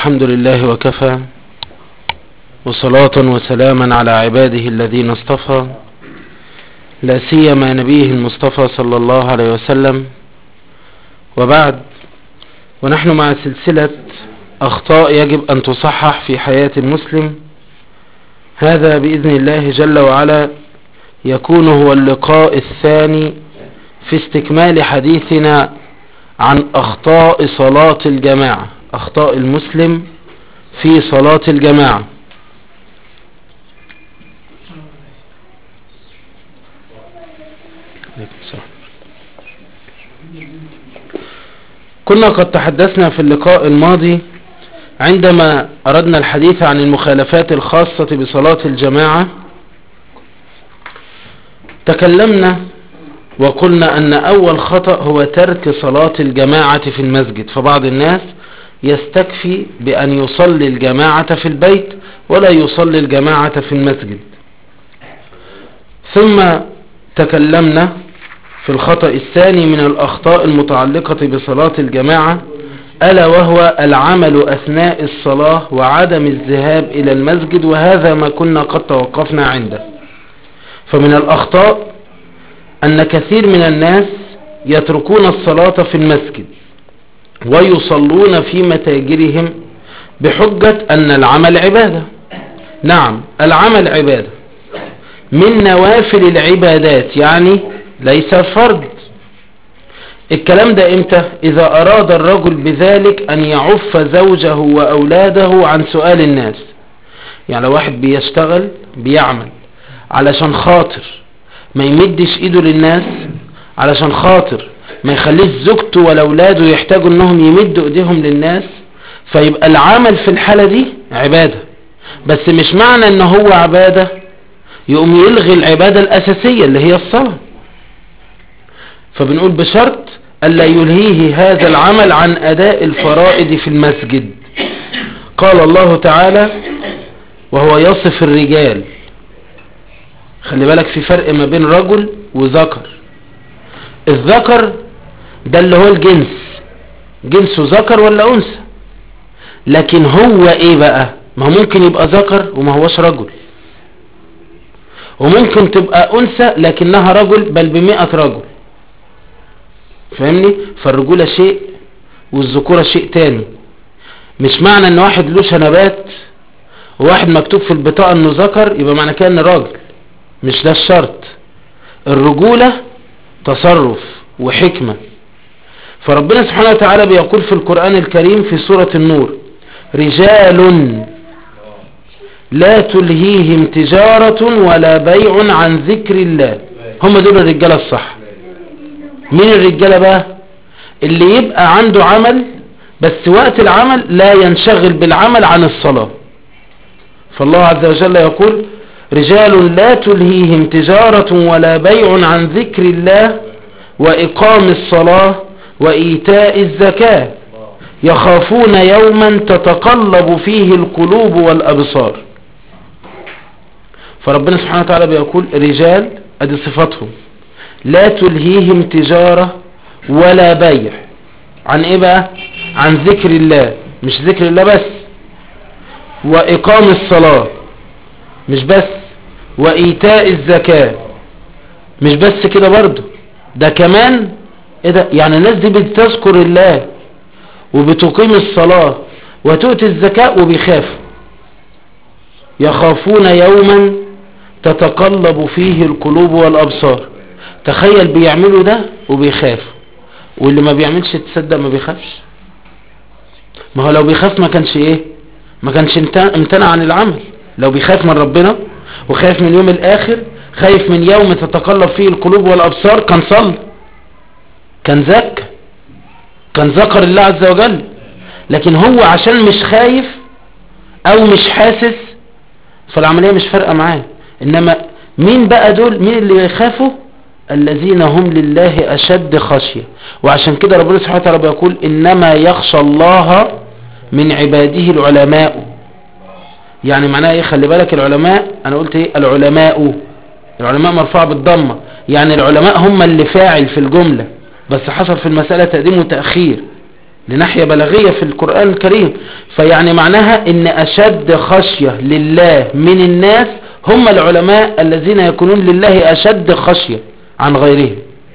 الحمد لله وكفى وصلاة وسلاما على عباده الذين اصطفى لا سيما نبيه المصطفى صلى الله عليه وسلم وبعد ونحن مع سلسلة أخطاء يجب أن تصحح في حياة المسلم هذا بإذن الله جل وعلا يكون هو اللقاء الثاني في استكمال حديثنا عن أخطاء صلاة الجماعة أخطاء المسلم في صلاة الجماعة كنا قد تحدثنا في اللقاء الماضي عندما أردنا الحديث عن المخالفات الخاصة بصلاة الجماعة تكلمنا وقلنا أن أول خطأ هو ترك صلاة الجماعة في المسجد فبعض الناس يستكفي بأن يصلي الجماعة في البيت ولا يصلي الجماعة في المسجد ثم تكلمنا في الخطأ الثاني من الأخطاء المتعلقة بصلاة الجماعة ألا وهو العمل أثناء الصلاة وعدم الذهاب إلى المسجد وهذا ما كنا قد توقفنا عنده فمن الأخطاء أن كثير من الناس يتركون الصلاة في المسجد ويصلون في متاجرهم بحجة أن العمل عبادة نعم العمل عبادة من نوافل العبادات يعني ليس فرض الكلام ده امتى اذا اراد الرجل بذلك ان يعف زوجه واولاده عن سؤال الناس يعني لو واحد بيشتغل بيعمل علشان خاطر ما يمدش ايده للناس علشان خاطر ما يخليش زوجته ولا اولاده يحتاجوا انهم يمدوا ايديهم للناس فيبقى العمل في الحالة دي عبادة بس مش معنى ان هو عبادة يقوم يلغي العبادة الاساسية اللي هي الصلاة فبنقول بشرط ألا يلهيه هذا العمل عن أداء الفرائض في المسجد قال الله تعالى وهو يصف الرجال خلي بالك في فرق ما بين رجل وذكر الذكر ده اللي هو الجنس جنسه ذكر ولا أنثى لكن هو ايه بقى ما هو ممكن يبقى ذكر وما هوش رجل وممكن تبقى أنثى لكنها رجل بل بمئة رجل فاهمني فالرجولة شيء والذكورة شيء تاني مش معنى ان واحد له شنبات وواحد مكتوب في البطاقة انه ذكر يبقى معنى كده ان راجل مش ده الشرط الرجولة تصرف وحكمة فربنا سبحانه وتعالى بيقول في القرآن الكريم في سورة النور رجال لا تلهيهم تجارة ولا بيع عن ذكر الله هم دول الرجالة الصح مين الرجالة بقى اللي يبقى عنده عمل بس وقت العمل لا ينشغل بالعمل عن الصلاة فالله عز وجل يقول رجال لا تلهيهم تجارة ولا بيع عن ذكر الله وإقام الصلاة وإيتاء الزكاة يخافون يوما تتقلب فيه القلوب والأبصار فربنا سبحانه وتعالى بيقول رجال ادي صفاتهم لا تلهيهم تجارة ولا بيع عن ايه بقى عن ذكر الله مش ذكر الله بس واقام الصلاة مش بس وايتاء الزكاة مش بس كده برضو ده كمان ايه ده يعني الناس دي بتذكر الله وبتقيم الصلاة وتؤتي الزكاة وبيخافوا يخافون يوما تتقلب فيه القلوب والابصار تخيل بيعملوا ده وبيخاف واللي ما بيعملش تصدق ما بيخافش ما هو لو بيخاف ما كانش ايه ما كانش امتنع عن العمل لو بيخاف من ربنا وخايف من يوم الاخر خايف من يوم تتقلب فيه القلوب والابصار كان صلى كان زكى كان ذكر الله عز وجل لكن هو عشان مش خايف او مش حاسس فالعملية مش فارقة معاه انما مين بقى دول مين اللي يخافوا الذين هم لله أشد خشية وعشان كده ربنا سبحانه وتعالى بيقول إنما يخشى الله من عباده العلماء يعني معناها ايه خلي بالك العلماء انا قلت ايه العلماء العلماء مرفوع بالضمة يعني العلماء هم اللي فاعل في الجملة بس حصل في المسألة تقديم وتأخير لناحية بلاغية في القرآن الكريم فيعني معناها ان اشد خشية لله من الناس هم العلماء الذين يكونون لله اشد خشية عن غيرهم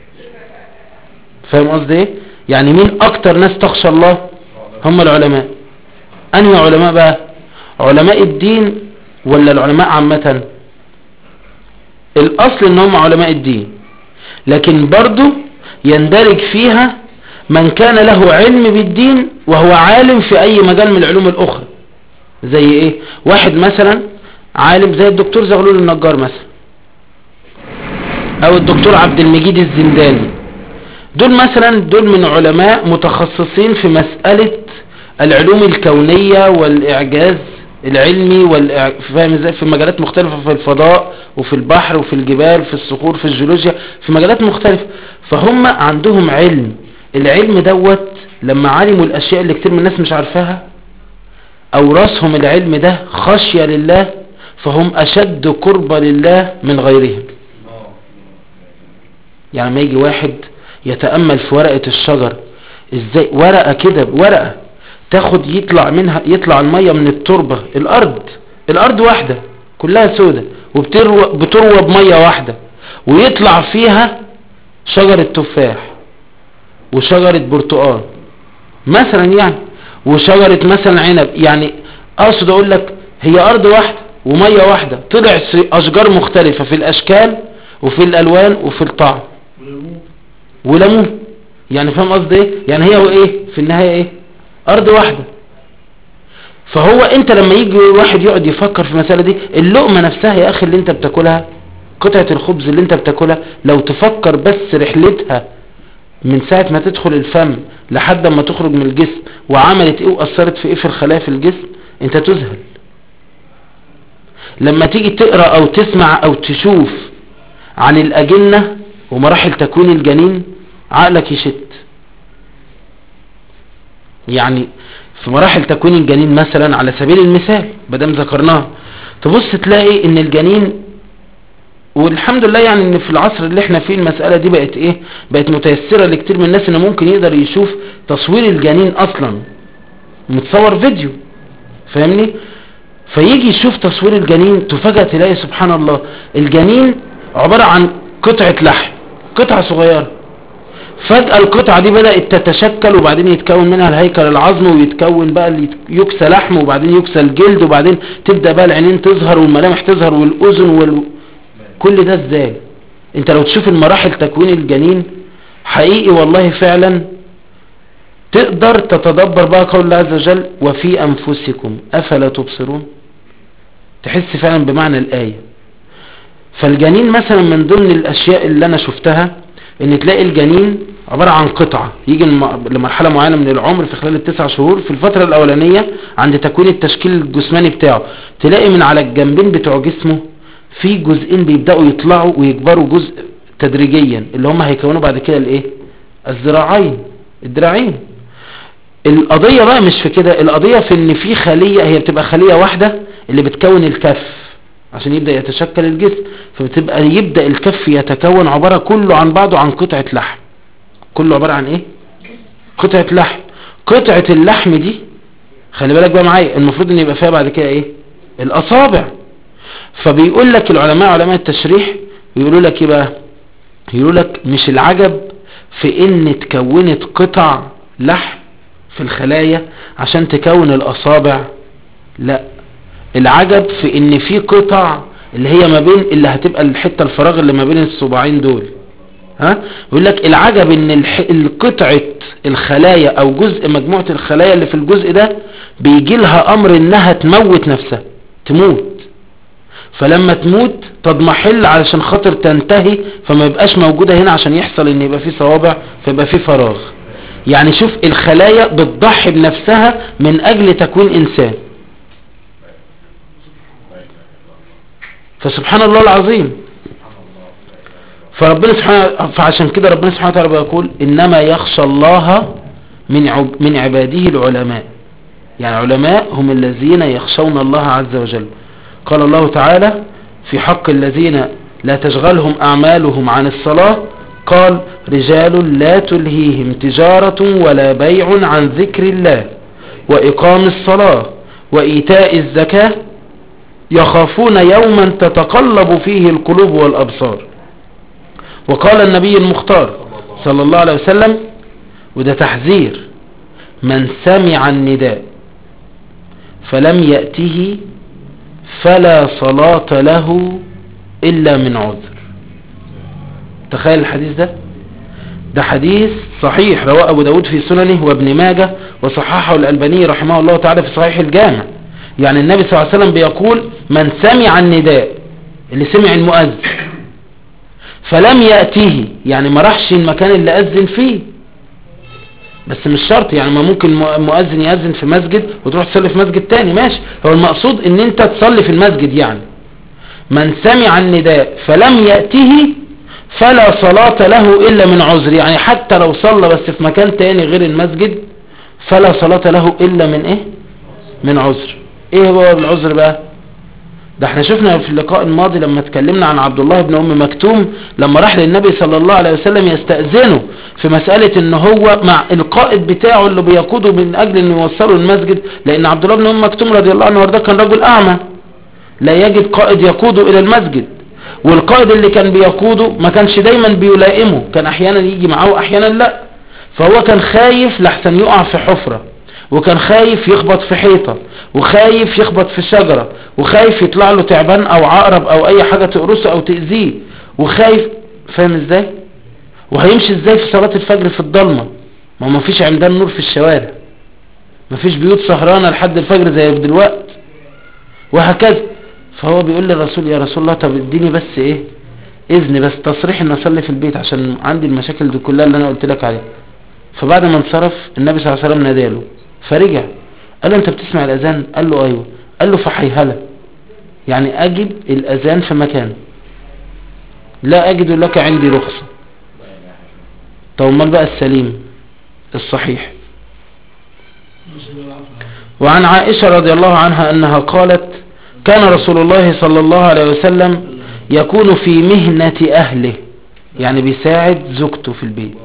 فاهم قصدي ايه يعني مين اكتر ناس تخشى الله هم العلماء انهي علماء بقى علماء الدين ولا العلماء عامة الاصل ان هم علماء الدين لكن برضو يندرج فيها من كان له علم بالدين وهو عالم في اي مجال من العلوم الاخرى زي ايه واحد مثلا عالم زي الدكتور زغلول النجار مثلا او الدكتور عبد المجيد الزنداني دول مثلا دول من علماء متخصصين في مسألة العلوم الكونية والاعجاز العلمي والإع... فاهم ازاي في مجالات مختلفة في الفضاء وفي البحر وفي الجبال في الصخور في الجيولوجيا في مجالات مختلفة فهم عندهم علم العلم دوت لما علموا الاشياء اللي كتير من الناس مش عارفاها اورثهم العلم ده خشية لله فهم اشد قربة لله من غيرهم يعني ما يجي واحد يتأمل في ورقة الشجر ازاي ورقة كده ورقة تاخد يطلع منها يطلع المية من التربة الارض الارض واحدة كلها سودة وبتروى بمية واحدة ويطلع فيها شجرة تفاح وشجرة برتقال مثلا يعني وشجرة مثلا عنب يعني اقصد اقول لك هي ارض واحدة ومية واحدة طلع اشجار مختلفة في الاشكال وفي الالوان وفي الطعم وليمون يعني فاهم قصدي ايه يعني هي وايه في النهاية ايه ارض واحدة فهو انت لما يجي واحد يقعد يفكر في المسألة دي اللقمة نفسها يا اخي اللي انت بتاكلها قطعة الخبز اللي انت بتاكلها لو تفكر بس رحلتها من ساعة ما تدخل الفم لحد ما تخرج من الجسم وعملت ايه واثرت في ايه في الخلايا في الجسم انت تذهل لما تيجي تقرأ او تسمع او تشوف عن الاجنة ومراحل تكوين الجنين عقلك يشت يعني في مراحل تكوين الجنين مثلا على سبيل المثال بدم ذكرناها تبص تلاقي ان الجنين والحمد لله يعني ان في العصر اللي احنا فيه المسألة دي بقت ايه بقت متيسرة لكتير من الناس انه ممكن يقدر يشوف تصوير الجنين اصلا متصور فيديو فاهمني فيجي يشوف تصوير الجنين تفاجأ تلاقي سبحان الله الجنين عبارة عن قطعة لحم قطعة صغيرة فجأة القطعة دي بدأت تتشكل وبعدين يتكون منها الهيكل العظمي ويتكون بقى يكسى لحم وبعدين يكسى الجلد وبعدين تبدأ بقى العينين تظهر والملامح تظهر والأذن وال... كل ده ازاي انت لو تشوف المراحل تكوين الجنين حقيقي والله فعلا تقدر تتدبر بقى قول الله عز وجل وفي أنفسكم أفلا تبصرون تحس فعلا بمعنى الآية فالجنين مثلا من ضمن الأشياء اللي أنا شفتها ان تلاقي الجنين عبارة عن قطعة يجي لمرحلة معينة من العمر في خلال التسع شهور في الفترة الأولانية عند تكوين التشكيل الجسماني بتاعه تلاقي من على الجنبين بتوع جسمه في جزئين بيبدأوا يطلعوا ويكبروا جزء تدريجيا اللي هم هيكونوا بعد كده الايه الذراعين الدراعين القضية بقى مش في كده القضية في ان في خلية هي بتبقى خلية واحدة اللي بتكون الكف عشان يبدأ يتشكل الجسم فبتبقى يبدأ الكف يتكون عبارة كله عن بعضه عن قطعة لحم كله عبارة عن ايه قطعة لحم قطعة اللحم دي خلي بالك بقى معايا المفروض ان يبقى فيها بعد كده ايه الاصابع فبيقول لك العلماء علماء التشريح بيقولوا لك ايه بقى يقولوا لك مش العجب في ان تكونت قطع لحم في الخلايا عشان تكون الاصابع لا العجب في ان في قطع اللي هي ما بين اللي هتبقى الحتة الفراغ اللي ما بين الصباعين دول ها يقول لك العجب ان الح... القطعة الخلايا او جزء مجموعة الخلايا اللي في الجزء ده بيجي لها امر انها تموت نفسها تموت فلما تموت تضمحل علشان خاطر تنتهي فما يبقاش موجودة هنا عشان يحصل ان يبقى في صوابع فيبقى في فراغ يعني شوف الخلايا بتضحي بنفسها من اجل تكوين انسان فسبحان الله العظيم فربنا سبحانه فعشان كده ربنا سبحانه وتعالى بيقول انما يخشى الله من عب من عباده العلماء يعني علماء هم الذين يخشون الله عز وجل قال الله تعالى في حق الذين لا تشغلهم اعمالهم عن الصلاة قال رجال لا تلهيهم تجارة ولا بيع عن ذكر الله وإقام الصلاة وإيتاء الزكاة يخافون يوما تتقلب فيه القلوب والأبصار وقال النبي المختار صلى الله عليه وسلم وده تحذير من سمع النداء فلم يأته فلا صلاة له إلا من عذر تخيل الحديث ده ده حديث صحيح رواه أبو داود في سننه وابن ماجه وصححه الألباني رحمه الله تعالى في صحيح الجامع يعني النبي صلى الله عليه وسلم بيقول من سمع النداء اللي سمع المؤذن فلم يأتيه يعني ما راحش المكان اللي أذن فيه بس مش شرط يعني ما ممكن مؤذن يأذن في مسجد وتروح تصلي في مسجد تاني ماشي هو المقصود ان انت تصلي في المسجد يعني من سمع النداء فلم يأته فلا صلاة له إلا من عذر يعني حتى لو صلى بس في مكان تاني غير المسجد فلا صلاة له إلا من إيه من عذر إيه هو العذر بقى ده احنا شفنا في اللقاء الماضي لما اتكلمنا عن عبد الله بن أم مكتوم لما راح للنبي صلى الله عليه وسلم يستأذنه في مسألة ان هو مع القائد بتاعه اللي بيقوده من أجل انه يوصله المسجد لأن عبد الله بن أم مكتوم رضي الله عنه وارضاه كان رجل أعمى لا يجد قائد يقوده إلى المسجد والقائد اللي كان بيقوده ما كانش دايما بيلائمه كان احيانا يجي معاه واحيانا لا فهو كان خايف لحسن يقع في حفرة وكان خايف يخبط في حيطة وخايف يخبط في شجرة وخايف يطلع له تعبان او عقرب او اي حاجة تقرصه او تأذيه وخايف فاهم ازاي وهيمشي ازاي في صلاة الفجر في الضلمة ما ما فيش عمدان نور في الشوارع ما فيش بيوت سهرانة لحد الفجر زي دلوقتي وهكذا فهو بيقول للرسول يا رسول الله طب اديني بس ايه اذن بس تصريح ان اصلي في البيت عشان عندي المشاكل دي كلها اللي انا قلت لك عليها فبعد ما انصرف النبي صلى الله عليه وسلم ناداله فرجع قال له انت بتسمع الاذان قال له ايوه قال له فحيهله يعني اجد الاذان في مكانه لا اجد لك عندي رخصة طب امال بقى السليم الصحيح وعن عائشة رضي الله عنها انها قالت كان رسول الله صلى الله عليه وسلم يكون في مهنة أهله يعني بيساعد زوجته في البيت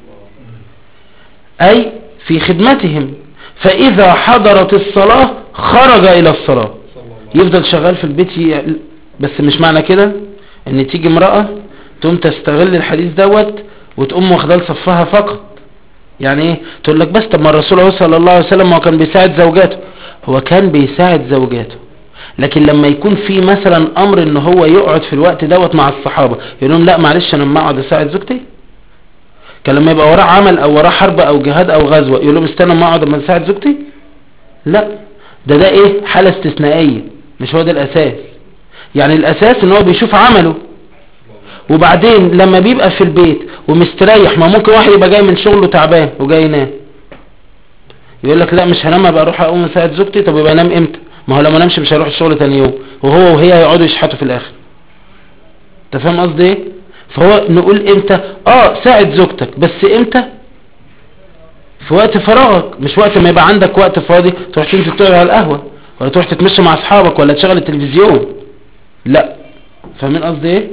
أي في خدمتهم فإذا حضرت الصلاة خرج إلى الصلاة يفضل شغال في البيت ي... بس مش معنى كده ان تيجي امرأة تقوم تستغل الحديث دوت وتقوم واخداه لصفها فقط يعني ايه تقول لك بس طب ما الرسول صلى الله عليه وسلم هو كان بيساعد زوجاته هو كان بيساعد زوجاته لكن لما يكون في مثلا امر ان هو يقعد في الوقت دوت مع الصحابة يقول لهم لا معلش انا ما اقعد اساعد زوجتي كان لما يبقى وراه عمل او وراه حرب او جهاد او غزوة يقول لهم استنى ما اقعد اما اساعد زوجتي لا ده ده ايه حالة استثنائية مش هو ده الاساس يعني الاساس ان هو بيشوف عمله وبعدين لما بيبقى في البيت ومستريح ما ممكن واحد يبقى جاي من شغله تعبان وجاي ينام يقول لك لا مش هنام ابقى اروح اقوم اساعد زوجتي طب يبقى انام امتى ما هو لما نمشي مش هيروح الشغل تاني يوم وهو وهي هيقعدوا يشحتوا في الاخر انت فاهم قصدي ايه فهو نقول امتى اه ساعد زوجتك بس امتى في وقت فراغك مش وقت ما يبقى عندك وقت فاضي تروح تنزل تقعد على القهوة ولا تروح تتمشى مع اصحابك ولا تشغل التلفزيون لا فاهمين قصدي ايه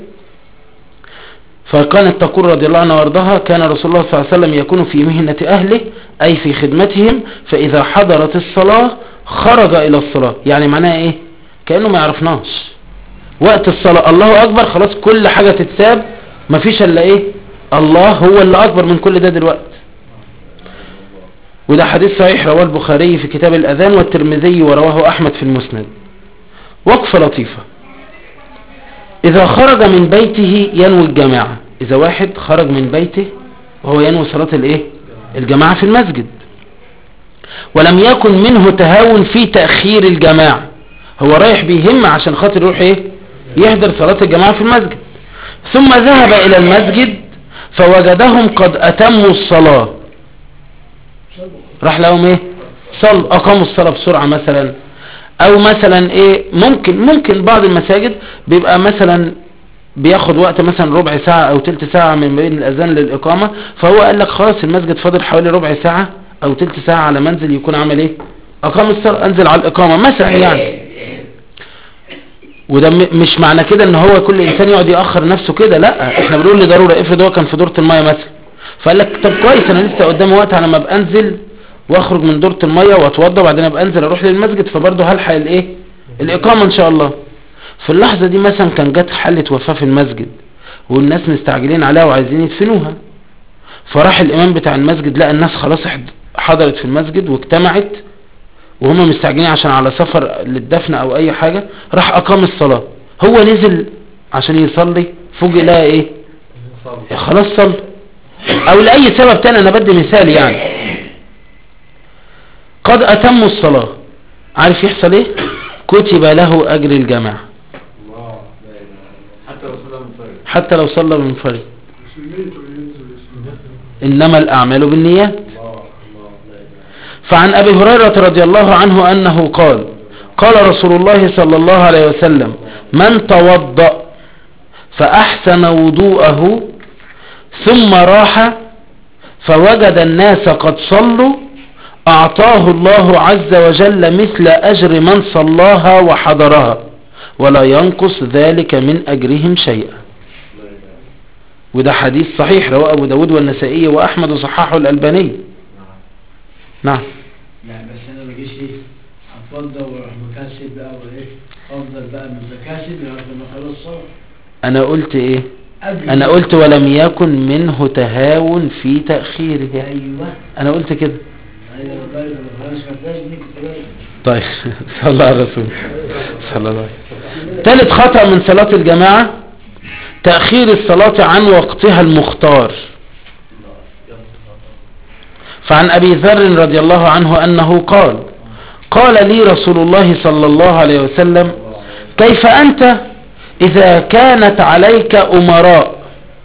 فكانت تقول رضي الله عنها وارضاها كان رسول الله صلى الله عليه وسلم يكون في مهنة اهله اي في خدمتهم فاذا حضرت الصلاة خرج الى الصلاة يعني معناها ايه كأنه ما يعرفناش وقت الصلاة الله اكبر خلاص كل حاجة تتساب مفيش الا ايه الله هو اللي اكبر من كل ده دلوقتي وده حديث صحيح رواه البخاري في كتاب الاذان والترمذي ورواه احمد في المسند وقفة لطيفة اذا خرج من بيته ينوي الجماعة اذا واحد خرج من بيته وهو ينوي صلاة الايه الجماعة في المسجد ولم يكن منه تهاون في تأخير الجماعة هو رايح بيهم عشان خاطر يروح ايه يحضر صلاة الجماعة في المسجد ثم ذهب الى المسجد فوجدهم قد اتموا الصلاة راح لهم ايه صل اقاموا الصلاة بسرعة مثلا او مثلا ايه ممكن ممكن بعض المساجد بيبقى مثلا بياخد وقت مثلا ربع ساعة او تلت ساعة من بين الاذان للاقامة فهو قال لك خلاص المسجد فاضل حوالي ربع ساعة او تلت ساعة على منزل يكون عمل ايه اقام الصلاة انزل على الاقامة مثلا يعني وده م- مش معنى كده ان هو كل انسان يقعد يأخر نفسه كده لا احنا بنقول لضرورة افرض هو كان في دورة المية مثلا فقال لك طب كويس انا لسه قدامي وقت على ما ابقى انزل واخرج من دورة المية واتوضى وبعدين ابقى انزل اروح للمسجد فبرضه هلحق الايه الاقامة ان شاء الله في اللحظة دي مثلا كان جت حالة وفاة في المسجد والناس مستعجلين عليها وعايزين يدفنوها فراح الامام بتاع المسجد لقى الناس خلاص احد- حضرت في المسجد واجتمعت وهم مستعجلين عشان على سفر للدفن او اي حاجة راح اقام الصلاة هو نزل عشان يصلي فوجئ لقى ايه يا خلاص صلى او لاي سبب تاني انا بدي مثال يعني قد اتموا الصلاة عارف يحصل ايه كتب له اجر الجماعة الله لا اله حتى لو صلى منفرد حتى لو صلى منفرد سميت وينزل اسمه انما الاعمال بالنيات الله الله لا اله فعن أبي هريرة رضي الله عنه أنه قال قال رسول الله صلى الله عليه وسلم من توضأ فأحسن وضوءه ثم راح فوجد الناس قد صلوا أعطاه الله عز وجل مثل أجر من صلاها وحضرها ولا ينقص ذلك من أجرهم شيئا لا اله وده حديث صحيح رواه أبو داود والنسائي وأحمد وصححه الألباني نعم نعم يعني بس انا ما اجيش ايه اتفضل واروح مكاسب بقى وايه افضل بقى من مكاسب لغايه ما اخلص الصلاه أنا قلت إيه قبل انا قلت ولم يكن منه تهاون في تأخيره ايوه انا قلت كده ايوه بقى ما خلاص خدتهاش دي كنت بقى طيب صلى الله على الرسول صلى الله عليه وسلم ثالث خطأ من صلاة الجماعة تأخير الصلاة عن وقتها المختار فعن أبي ذر رضي الله عنه أنه قال قال لي رسول الله صلى الله عليه وسلم كيف أنت إذا كانت عليك أمراء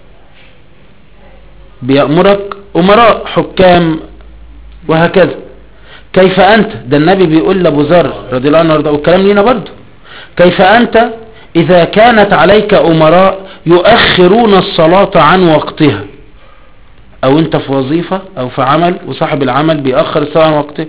بيأمرك أمراء حكام وهكذا كيف أنت ده النبي بيقول لأبو ذر رضي الله عنه وارضاه والكلام لينا برضه كيف أنت إذا كانت عليك أمراء يؤخرون الصلاة عن وقتها أو أنت في وظيفة أو في عمل وصاحب العمل بيأخر الصلاة عن وقتها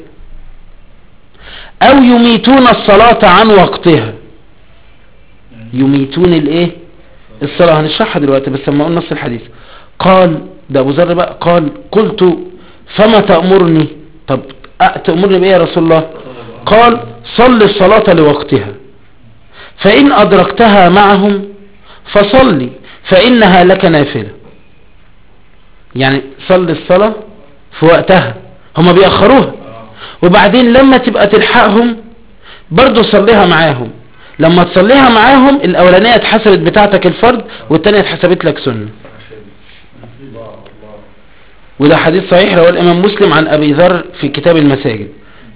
أو يميتون الصلاة عن وقتها يميتون الايه الصلاة هنشرحها دلوقتي بس لما اقول نص الحديث قال ده ابو ذر بقى قال قلت فما تأمرني طب أ- تأمرني بايه يا رسول الله قال صل الصلاة لوقتها فإن أدركتها معهم فصلي فإنها لك نافلة يعني صل الصلاة في وقتها هما بيأخروها وبعدين لما تبقى تلحقهم برضو صليها معاهم لما تصليها معاهم الاولانية اتحسبت بتاعتك الفرد والتانية اتحسبت لك سنة الله الله وده حديث صحيح رواه الامام مسلم عن ابي ذر في كتاب المساجد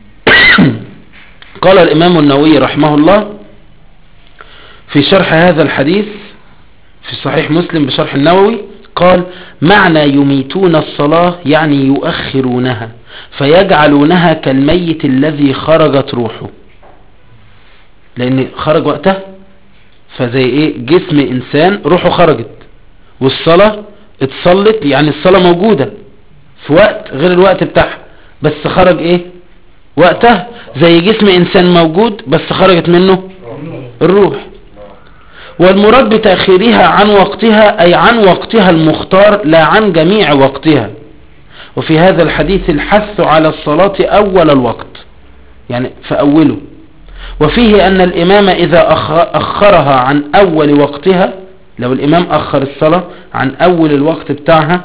قال الامام النووي رحمه الله في شرح هذا الحديث في صحيح مسلم بشرح النووي قال معنى يميتون الصلاة يعني يؤخرونها فيجعلونها كالميت الذي خرجت روحه لان خرج وقتها فزي ايه جسم انسان روحه خرجت والصلاة اتصلت يعني الصلاة موجودة في وقت غير الوقت بتاعها بس خرج ايه وقتها زي جسم انسان موجود بس خرجت منه الروح والمراد بتأخيرها عن وقتها أي عن وقتها المختار لا عن جميع وقتها وفي هذا الحديث الحث على الصلاة أول الوقت يعني في أوله وفيه أن الإمام إذا أخ- أخرها عن أول وقتها لو الإمام أخر الصلاة عن أول الوقت بتاعها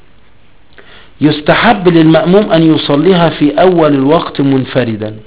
يستحب للمأموم أن يصليها في أول الوقت منفردا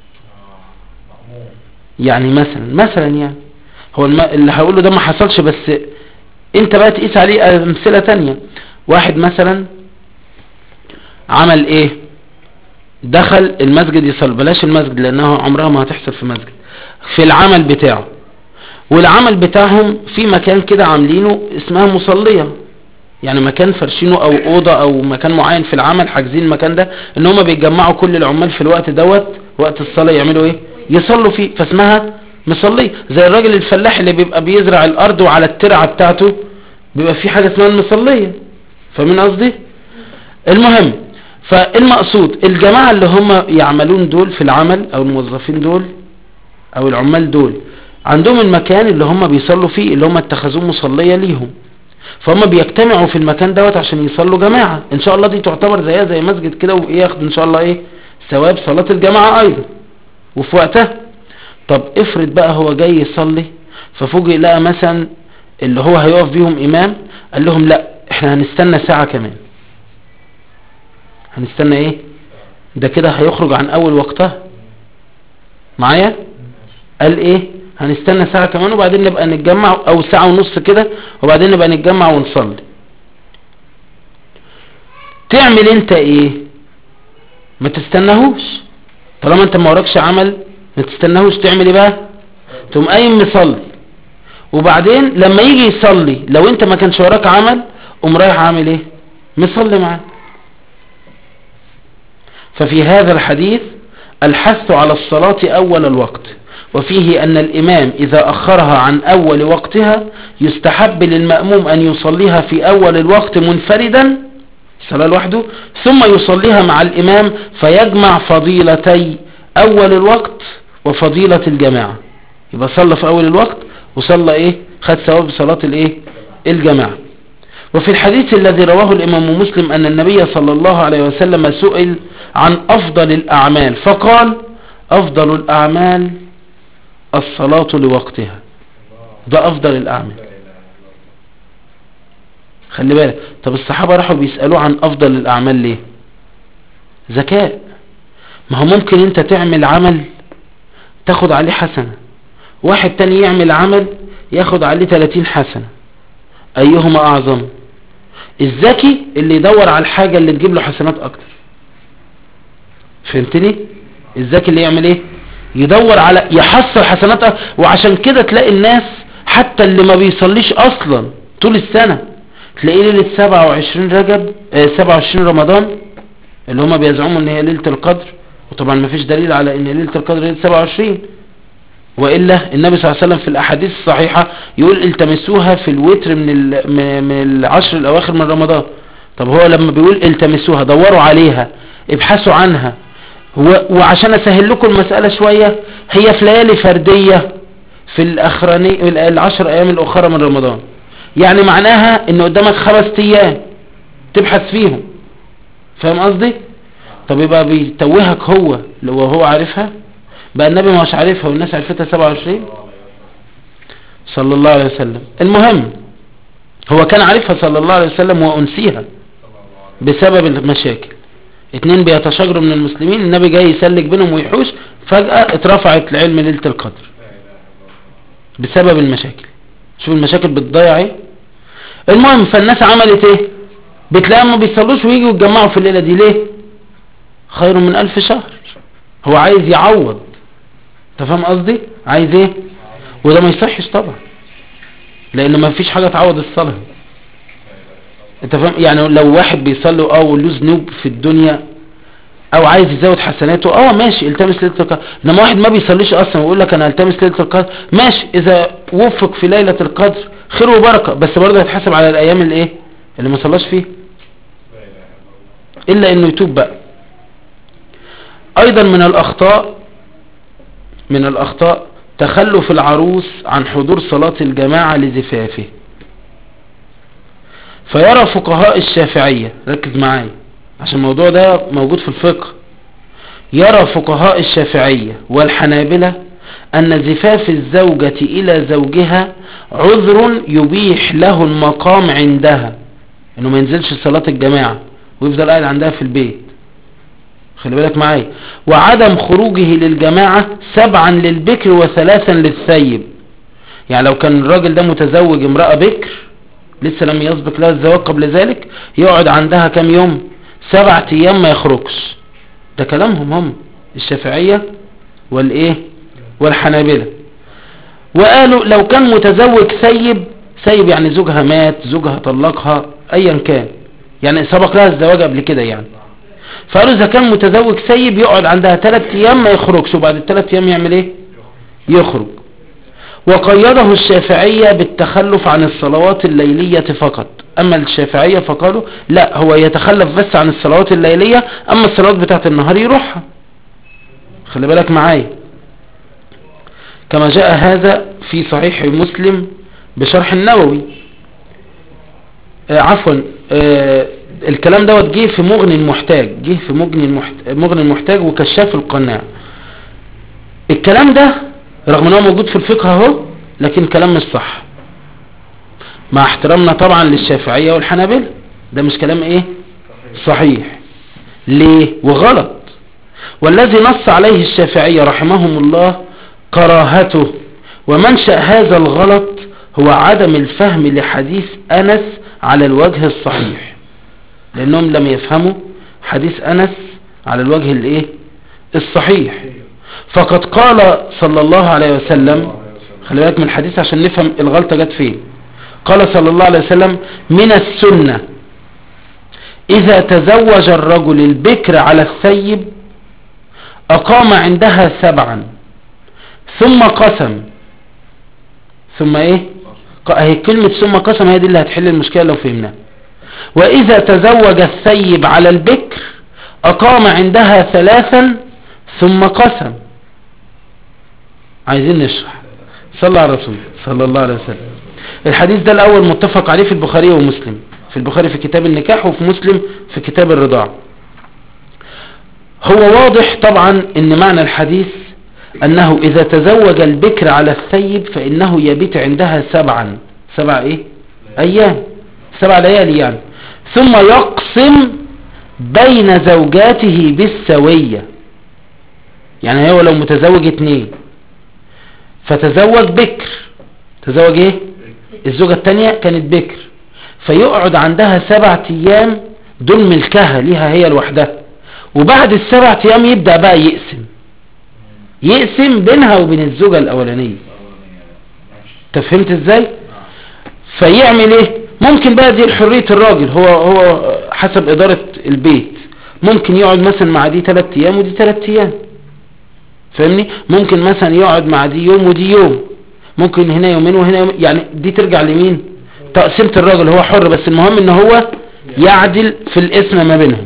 يعني مثلا مثلا يعني هو الم... اللي هقوله ده ما حصلش بس انت بقى تقيس عليه امثلة تانية واحد مثلا عمل ايه دخل المسجد يصلي بلاش المسجد لانها عمرها ما هتحصل في مسجد في العمل بتاعه والعمل بتاعهم في مكان كده عاملينه اسمها مصلية يعني مكان فرشينه او اوضة او مكان معين في العمل حاجزين المكان ده ان هم بيتجمعوا كل العمال في الوقت دوت وقت الصلاة يعملوا ايه يصلوا فيه فاسمها مصلية زي الراجل الفلاح اللي بيبقى بيزرع الارض وعلى الترعة بتاعته بيبقى في حاجة اسمها المصلية فمن قصدي المهم فالمقصود الجماعة اللي هم يعملون دول في العمل او الموظفين دول او العمال دول عندهم المكان اللي هم بيصلوا فيه اللي هم اتخذوه مصلية ليهم فهم بيجتمعوا في المكان دوت عشان يصلوا جماعة ان شاء الله دي تعتبر زيها زي مسجد كده وياخد ان شاء الله ايه ثواب صلاة الجماعة ايضا وفي وقتها طب افرض بقى هو جاي يصلي ففوجئ لقى مثلا اللي هو هيقف بيهم امام قال لهم لا احنا هنستنى ساعة كمان هنستنى ايه ده كده هيخرج عن اول وقتها معايا قال ايه هنستنى ساعة كمان وبعدين نبقى نتجمع او ساعة ونص كده وبعدين نبقى نتجمع ونصلي تعمل انت ايه ما تستناهوش طالما انت ما وراكش عمل ما تستناهوش تعمل ايه بقى تقوم قايم مصلي وبعدين لما يجي يصلي لو انت ما كانش وراك عمل قوم رايح عامل ايه مصلي معاه ففي هذا الحديث الحث على الصلاة أول الوقت وفيه أن الإمام إذا أخرها عن أول وقتها يستحب للمأموم أن يصليها في أول الوقت منفردا صلاة لوحده ثم يصليها مع الإمام فيجمع فضيلتي أول الوقت وفضيلة الجماعة يبقى صلى في أول الوقت وصلى إيه خد ثواب صلاة الإيه الجماعة وفي الحديث الذي رواه الإمام مسلم أن النبي صلى الله عليه وسلم سئل عن أفضل الأعمال فقال أفضل الأعمال الصلاة لوقتها ده أفضل الأعمال خلي بالك طب الصحابة راحوا بيسألوا عن أفضل الأعمال ليه ذكاء ما هو ممكن انت تعمل عمل تاخد عليه حسنة واحد تاني يعمل عمل ياخد عليه 30 حسنة أيهما أعظم الذكي اللي يدور على الحاجة اللي تجيب له حسنات أكتر فهمتني الذكي اللي يعمل ايه يدور على يحصل حسنات أكتر. وعشان كده تلاقي الناس حتى اللي ما بيصليش اصلا طول السنة تلاقيه ليلة 27 رجب آه 27 رمضان اللي هما بيزعموا ان هي ليلة القدر وطبعا ما فيش دليل على ان ليلة القدر ليلة 27 وإلا النبي صلى الله عليه وسلم في الأحاديث الصحيحة يقول التمسوها في الوتر من, ال... من العشر الأواخر من رمضان طب هو لما بيقول التمسوها دوروا عليها ابحثوا عنها و... وعشان أسهل لكم المسألة شوية هي في ليالي فردية في الأخراني العشر أيام الأخرى من رمضان يعني معناها ان قدامك خمس أيام تبحث فيهم فاهم قصدي طب يبقى بيتوهك هو لو هو عارفها بقى النبي مش عارفها والناس عرفتها 27 صلى الله عليه وسلم المهم هو كان عارفها صلى الله عليه وسلم وأنسيها بسبب المشاكل اتنين بيتشاجروا من المسلمين النبي جاي يسلك بينهم ويحوش فجأة اترفعت العلم ليلة القدر بسبب المشاكل شوف المشاكل بتضيع ايه المهم فالناس عملت ايه بتلاقيهم ما بيصلوش ويجوا يتجمعوا في الليلة دي ليه خير من ألف شهر هو عايز يعوض انت فاهم قصدي عايز ايه وده ما يصحش طبعا لان ما فيش حاجة تعوض الصلاة انت فاهم يعني لو واحد بيصلي اه وله ذنوب في الدنيا او عايز يزود حسناته اه ماشي التمس ليلة القدر انما واحد ما بيصليش اصلا ويقول لك انا التمس ليلة القدر ماشي اذا وفق في ليلة القدر خير وبركة بس برضه هيتحاسب على الايام اللي ايه اللي ما صلاش فيه الا انه يتوب بقى ايضا من الاخطاء من الاخطاء تخلف العروس عن حضور صلاة الجماعة لزفافه فيرى فقهاء الشافعية ركز معايا عشان الموضوع ده موجود في الفقه يرى فقهاء الشافعية والحنابلة أن زفاف الزوجة إلى زوجها عذر يبيح له المقام عندها انه ما ينزلش صلاة الجماعة ويفضل قاعد عندها في البيت خلي بالك معايا وعدم خروجه للجماعة سبعا للبكر وثلاثا للثيب يعني لو كان الراجل ده متزوج امرأة بكر لسه لم يسبق لها الزواج قبل ذلك يقعد عندها كام يوم سبعة ايام ما يخرجش ده كلامهم هم الشافعية والايه والحنابلة وقالوا لو كان متزوج سيب سيب يعني زوجها مات زوجها طلقها ايا كان يعني سبق لها الزواج قبل كده يعني فقالوا اذا كان متزوج سيب يقعد عندها ثلاث ايام ما يخرجش وبعد الثلاث ايام يعمل ايه يخرج وقيده الشافعية بالتخلف عن الصلوات الليلية فقط اما الشافعية فقالوا لا هو يتخلف بس عن الصلوات الليلية اما الصلوات بتاعت النهار يروحها خلي بالك معايا كما جاء هذا في صحيح مسلم بشرح النووي آه عفوا آه الكلام دوت جه في مغني المحتاج جه في مغني المحتاج, مغني المحتاج وكشاف القناع الكلام ده رغم ان هو موجود في الفقه اهو لكن كلام مش صح مع احترامنا طبعا للشافعية والحنابلة ده مش كلام ايه صحيح ليه وغلط والذي نص عليه الشافعية رحمهم الله كراهته ومنشأ هذا الغلط هو عدم الفهم لحديث أنس على الوجه الصحيح لأنهم لم يفهموا حديث أنس على الوجه الايه الصحيح فقد قال صلى الله عليه وسلم خلي بالك من الحديث عشان نفهم الغلطة جت فين قال صلى الله عليه وسلم من السنة إذا تزوج الرجل البكر على الثيب أقام عندها سبعا ثم قسم ثم ايه هي كلمة ثم قسم هي دي اللي هتحل المشكلة لو فهمناها وإذا تزوج الثيب على البكر أقام عندها ثلاثا ثم قسم عايزين نشرح صلى على الرسول صلى الله عليه وسلم الحديث ده الأول متفق عليه في البخاري ومسلم في البخاري في كتاب النكاح وفي مسلم في كتاب الرضاع هو واضح طبعا ان معنى الحديث انه اذا تزوج البكر على الثيب فانه يبيت عندها سبعا سبع ايه ايام سبع ليالي يعني ثم يقسم بين زوجاته بالسوية يعني هو لو متزوج اتنين فتزوج بكر تزوج ايه الزوجة التانية كانت بكر فيقعد عندها سبعة ايام دول ملكها ليها هي لوحدها وبعد السبعة ايام يبدأ بقى يقسم يقسم بينها وبين الزوجة الاولانية انت فهمت ازاي فيعمل ايه ممكن بقى دي حرية الراجل هو هو حسب ادارة البيت ممكن يقعد مثلا مع دي ثلاث ايام ودي ثلاث ايام فاهمني ممكن مثلا يقعد مع دي يوم ودي يوم ممكن هنا يومين وهنا يوم يعني دي ترجع لمين تقسيمة الراجل هو حر بس المهم ان هو يعدل في الاسم ما بينهم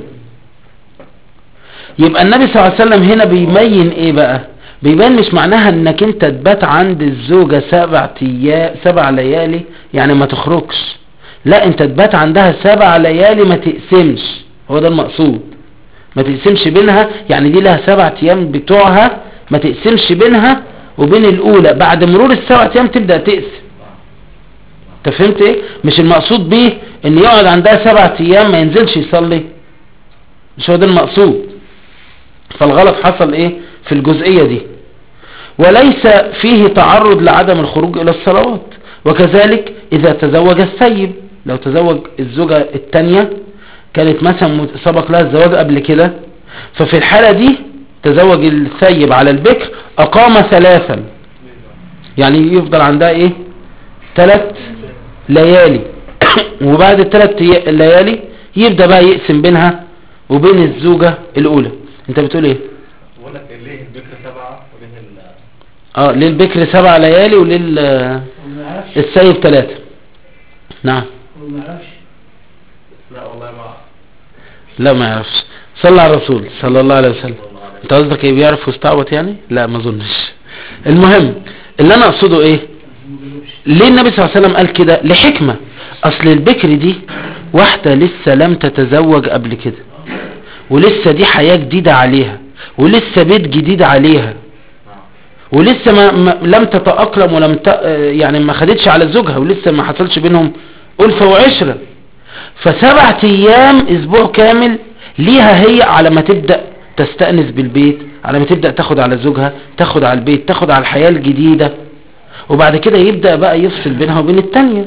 يبقى النبي صلى الله عليه وسلم هنا بيبين ايه بقى بيبين مش معناها انك انت تبات عند الزوجة سبع ايام سبع ليالي يعني ما تخرجش لا انت تبات عندها سبع ليالي ما تقسمش هو ده المقصود ما تقسمش بينها يعني دي لها سبع ايام بتوعها ما تقسمش بينها وبين الاولى بعد مرور السبع ايام تبدأ تقسم انت فهمت ايه مش المقصود بيه ان يقعد عندها سبع ايام ما ينزلش يصلي مش هو ده المقصود فالغلط حصل ايه في الجزئية دي وليس فيه تعرض لعدم الخروج الى الصلوات وكذلك اذا تزوج الثيب لو تزوج الزوجة التانية كانت مثلا سبق لها الزواج قبل كده ففي الحالة دي تزوج الثيب على البكر اقام ثلاثا يعني يفضل عندها ايه ثلاث ليالي وبعد الثلاث ليالي يبدأ بقى يقسم بينها وبين الزوجة الاولى انت بتقول ايه بقول لك ليه البكر سبعة وليه ال اه للبكر سبع ليالي ولل هو ما يعرفش السيب ثلاثة نعم هو ما يعرفش لا والله ما لا ما يعرفش صلى على الرسول صلى الله عليه وسلم انت قصدك ايه بيعرف ويستعبط يعني لا ما اظنش المهم اللي انا اقصده ايه ما بيقولش ليه النبي صلى الله عليه وسلم قال كده لحكمة اصل البكر دي واحدة لسه لم تتزوج قبل كده ولسه دي حياة جديدة عليها ولسه بيت جديد عليها ولسه ما, ما لم تتأقلم ولم ت... يعني ما خدتش على زوجها ولسه ما حصلش بينهم ألفة وعشرة فسبعة ايام اسبوع كامل ليها هي على ما تبدأ تستأنس بالبيت على ما تبدأ تاخد على زوجها تاخد على البيت تاخد على الحياة الجديدة وبعد كده يبدأ بقى يفصل بينها وبين التانية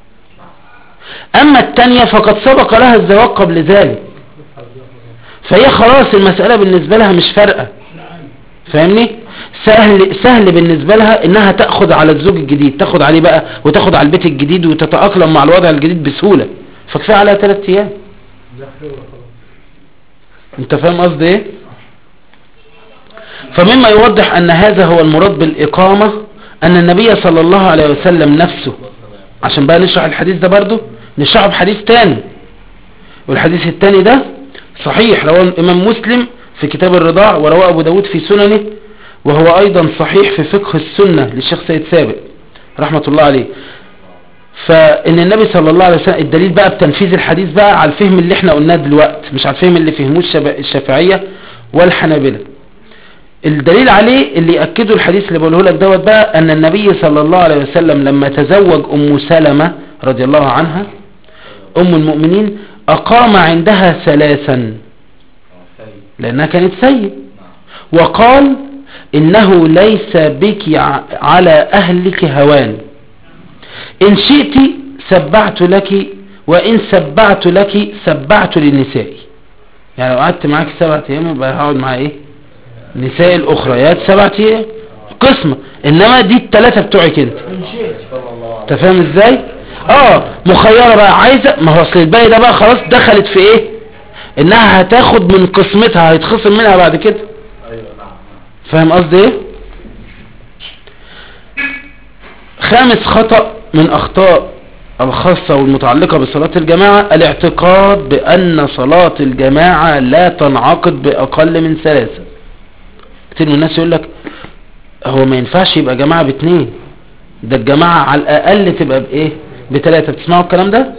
اما التانية فقد سبق لها الزواج قبل ذلك فهي خلاص المسألة بالنسبة لها مش فارقة فاهمني سهل سهل بالنسبة لها انها تأخذ على الزوج الجديد تاخد عليه بقى وتاخد على البيت الجديد وتتأقلم مع الوضع الجديد بسهولة فكفاية عليها ثلاث ايام انت فاهم قصدي ايه فمما يوضح ان هذا هو المراد بالاقامة ان النبي صلى الله عليه وسلم نفسه عشان بقى نشرح الحديث ده برضو نشرحه بحديث تاني والحديث التاني ده صحيح رواه الامام مسلم في كتاب الرضاع ورواه ابو داود في سننه وهو ايضا صحيح في فقه السنة للشيخ سيد سابق رحمة الله عليه فان النبي صلى الله عليه وسلم الدليل بقى بتنفيذ الحديث بقى على الفهم اللي احنا قلناه دلوقتي مش على الفهم اللي فهموه الشب- الشافعية والحنابلة الدليل عليه اللي يأكدوا الحديث اللي بقوله لك دوت بقى ان النبي صلى الله عليه وسلم لما تزوج ام سلمة رضي الله عنها ام المؤمنين اقام عندها ثلاثا اه سيد لانها كانت سيد نعم وقال انه ليس بك ع- على اهلك هوان ان شئت سبعت لك وان سبعت لك سبعت للنساء يعني لو قعدت معاك سبعة ايام يبقى هقعد مع ايه نساء الاخريات سبعة ايام قسمة انما دي التلاتة بتوعك انت إن شئت صلى الله عليه انت فاهم ازاي اه مخيرة بقى عايزة ما هو اصل الباقي ده بقى خلاص دخلت في ايه انها هتاخد من قسمتها هيتخصم منها بعد كده ايوه نعم نعم فاهم قصدي ايه خامس خطأ من اخطاء الخاصة والمتعلقة بصلاة الجماعة الاعتقاد بان صلاة الجماعة لا تنعقد باقل من ثلاثة كتير من الناس يقول لك هو ما ينفعش يبقى جماعة باتنين ده الجماعة على الاقل تبقى بايه بتلاتة بتسمعوا الكلام ده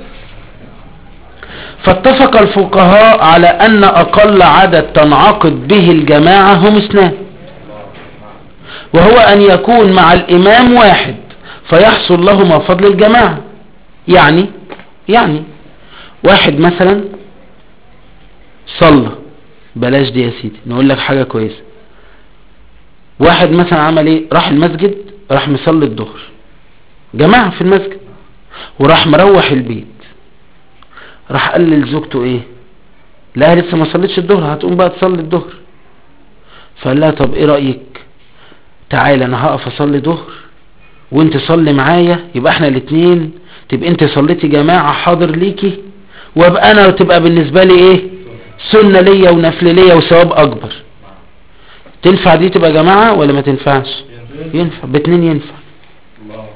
فاتفق الفقهاء على ان اقل عدد تنعقد به الجماعة هم اثنان وهو ان يكون مع الامام واحد فيحصل لهما فضل الجماعة يعني يعني واحد مثلا صلى بلاش دي يا سيدي نقول لك حاجة كويسة واحد مثلا عمل ايه راح المسجد راح مصلي الظهر جماعة في المسجد وراح مروح البيت راح قال لزوجته ايه لا لسه ما صليتش الظهر هتقوم بقى تصلي الظهر فقال لها طب ايه رأيك تعالى انا هقف اصلي ظهر وانت صلي معايا يبقى احنا الاتنين تبقى انت صليتي جماعة حاضر ليكي وابقى انا تبقى بالنسبة لي ايه سنة ليا ونفل ليا وثواب اكبر تنفع دي تبقى جماعة ولا ما تنفعش ينفع باتنين ينفع الله الله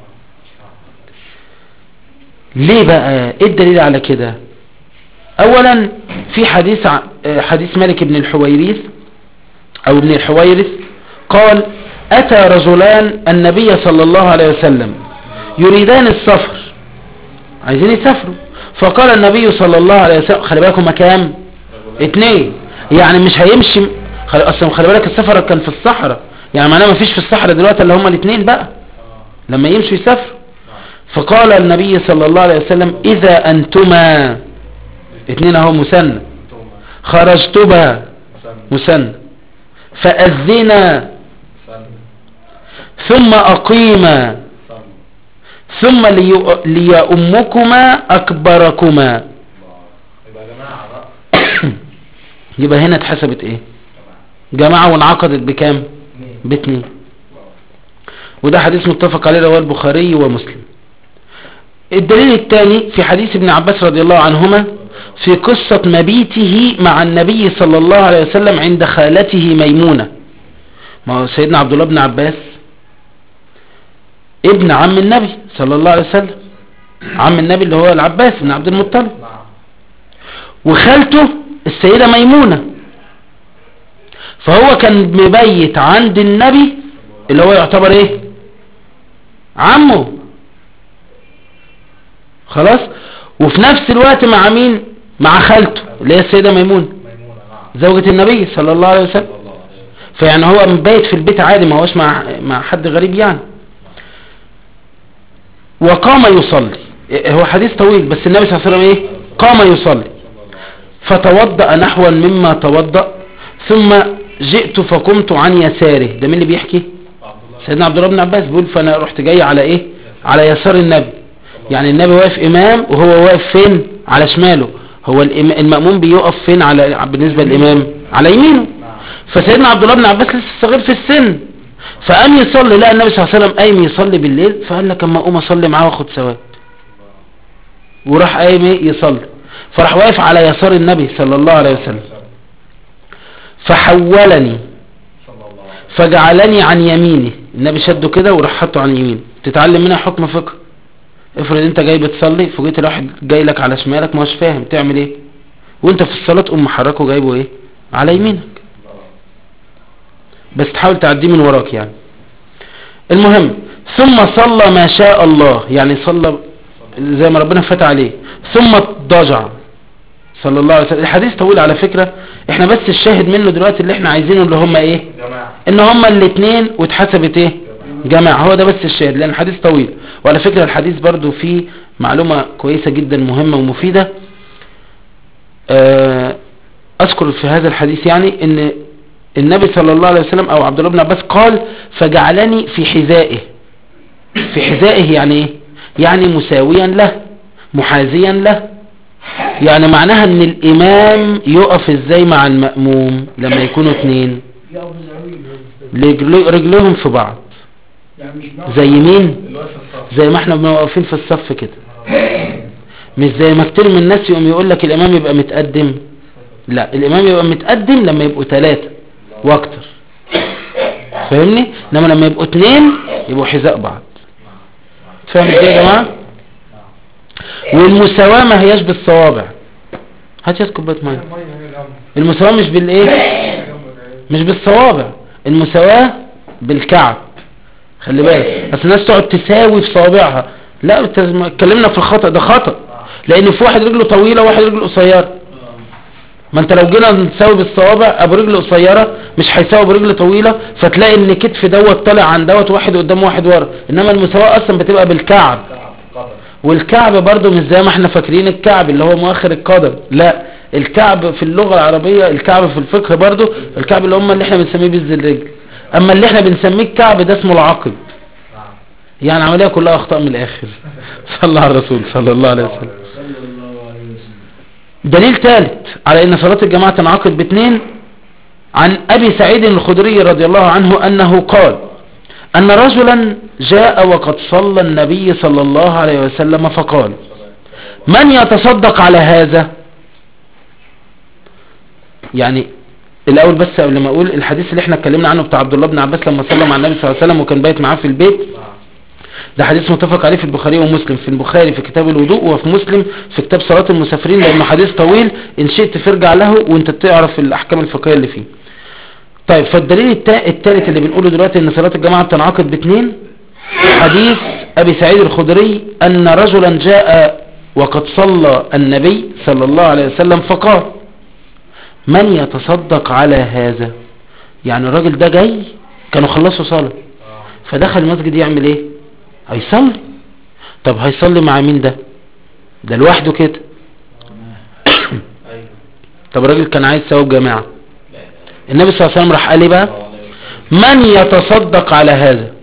ليه بقى ايه الدليل على كده اولا في حديث ع- آه، حديث مالك بن الحويريث او ابن الحويرث قال اتى رجلان النبي صلى الله عليه وسلم يريدان السفر عايزين يسافروا فقال النبي صلى الله عليه وسلم خلي بالكم كام اتنين يعني مش هيمشي خلي اصلا خلي بالك السفر كان في الصحراء يعني معناه ما فيش في الصحراء دلوقتي اللي هما الاتنين بقى لما يمشوا يسافروا فقال النبي صلى الله عليه وسلم اذا انتما اتنين اهو مثنى خرجتما مثنى فأذنا ثم أقيما ثم لي- ليؤمكما أكبركما يبقى جماعة بقى يبقى هنا اتحسبت ايه جماعة وانعقدت بكام اثنين باتنين وده حديث متفق عليه رواه البخاري ومسلم الدليل الثاني في حديث ابن عباس رضي الله عنهما في قصة مبيته مع النبي صلى الله عليه وسلم عند خالته ميمونة ما هو سيدنا عبد الله بن عباس ابن عم النبي صلى الله عليه وسلم عم النبي اللي هو العباس بن عبد المطلب نعم وخالته السيدة ميمونة فهو كان مبيت عند النبي اللي هو يعتبر ايه عمه خلاص وفي نفس الوقت مع مين مع خالته اللي هي السيدة ميمونة ميمونة نعم زوجة النبي صلى الله عليه وسلم صلى الله عليه وسلم فيعني هو مبيت في البيت عادي ما هوش مع مع حد غريب يعني وقام يصلي هو حديث طويل بس النبي صلى الله عليه وسلم ايه قام يصلي فتوضأ نحوا مما توضأ ثم جئت فقمت عن يساره ده مين اللي بيحكي عبد الله سيدنا عبد الله بن عباس بيقول فانا رحت جاي على ايه على يسار النبي يعني النبي واقف امام وهو واقف فين على شماله هو الإم- المأموم بيقف فين على بالنسبة للامام على يمينه نعم فسيدنا عبد الله بن عباس لسه صغير في السن فقام يصلي لقى النبي صلى الله عليه وسلم قايم يصلي بالليل فقال لك اما اقوم اصلي معاه واخد ثواب وراح قايم ايه يصلي فراح واقف على يسار النبي صلى الله عليه وسلم فحولني صلى الله عليه وسلم فجعلني عن يمينه النبي شده كده وراح حطه عن يمينه تتعلم منها حكم فقه افرض انت جاي بتصلي فجيت الواحد جاي لك على شمالك ما هوش فاهم تعمل ايه وانت في الصلاة تقوم محركه جايبه ايه على يمينك بس تحاول تعديه من وراك يعني المهم ثم صلى ما شاء الله يعني صلى زي ما ربنا فتح عليه ثم اضطجع صلى الله عليه وسلم الحديث طويل على فكرة احنا بس الشاهد منه دلوقتي اللي احنا عايزينه اللي هم ايه جماعة ان هما الاثنين واتحسبت ايه جماعة هو ده بس الشاهد لان الحديث طويل وعلى فكرة الحديث برضو فيه معلومة كويسة جدا مهمة ومفيدة آه، اذكر في هذا الحديث يعني ان النبي صلى الله عليه وسلم او عبد الله بن عباس قال فجعلني في حذائه في حذائه يعني ايه يعني مساويا له محاذيا له يعني معناها ان الامام يقف ازاي مع المأموم لما يكونوا اتنين يقف زاوية رجل- رجلهم في بعض يعني مش معه زي مين اللي واقف الصف زي ما احنا بنبقى واقفين في الصف كده مش زي ما كتير من الناس يقوم يقول لك الامام يبقى متقدم لا الامام يبقى متقدم لما يبقوا ثلاثة واكتر فاهمني انما لما يبقوا اتنين يبقوا حذاء بعض فاهم ازاي يا جماعه والمساواة ما هياش بالصوابع هات يا كوبايه ميه المساواة مش بالايه مش بالصوابع المساواة بالكعب خلي بالك اصل الناس تقعد تساوي في صوابعها لا أنت ما اتكلمنا في الخطأ ده خطأ لان في واحد رجله طويلة وواحد رجله قصيرة ما انت لو جينا نساوي بالصوابع ابو رجل قصيرة مش هيساوي برجل طويلة فتلاقي ان كتف دوت طالع عن دوت واحد قدام واحد ورا انما المساواة اصلا بتبقى بالكعب قدر والكعب برضو مش زي ما احنا فاكرين الكعب اللي هو مؤخر القدم لا الكعب في اللغة العربية الكعب في الفقه برضو الكعب اللي هم اللي احنا بنسميه بز الرجل اما اللي احنا بنسميه الكعب ده اسمه العقب يعني عملية كلها اخطاء من الاخر صلى على الرسول صلى الله عليه وسلم صلى الله عليه وسلم دليل ثالث على ان صلاة الجماعة تنعقد باثنين عن ابي سعيد الخدري رضي الله عنه انه قال ان رجلا جاء وقد صلى النبي صلى الله عليه وسلم فقال من يتصدق على هذا يعني الاول بس قبل ما اقول الحديث اللي احنا اتكلمنا عنه بتاع عبد الله بن عباس لما صلى مع النبي صلى الله عليه وسلم وكان بايت معاه في البيت ده حديث متفق عليه في البخاري ومسلم في البخاري في كتاب الوضوء وفي مسلم في كتاب صلاة المسافرين لانه حديث طويل ان شئت فارجع له وانت تعرف الاحكام الفقهيه اللي فيه طيب فالدليل التا- الثالث اللي بنقوله دلوقتي ان صلاة الجماعة بتنعقد باثنين حديث ابي سعيد الخدري ان رجلا جاء وقد صلى النبي صلى الله عليه وسلم فقال من يتصدق على هذا يعني الراجل ده جاي كانوا خلصوا صلاة فدخل المسجد يعمل ايه هيصلي طب هيصلي مع مين ده ده لوحده كده ايوه طب الراجل كان عايز ثواب جماعة لا النبي صلى الله عليه وسلم راح قال ايه بقى من يتصدق على هذا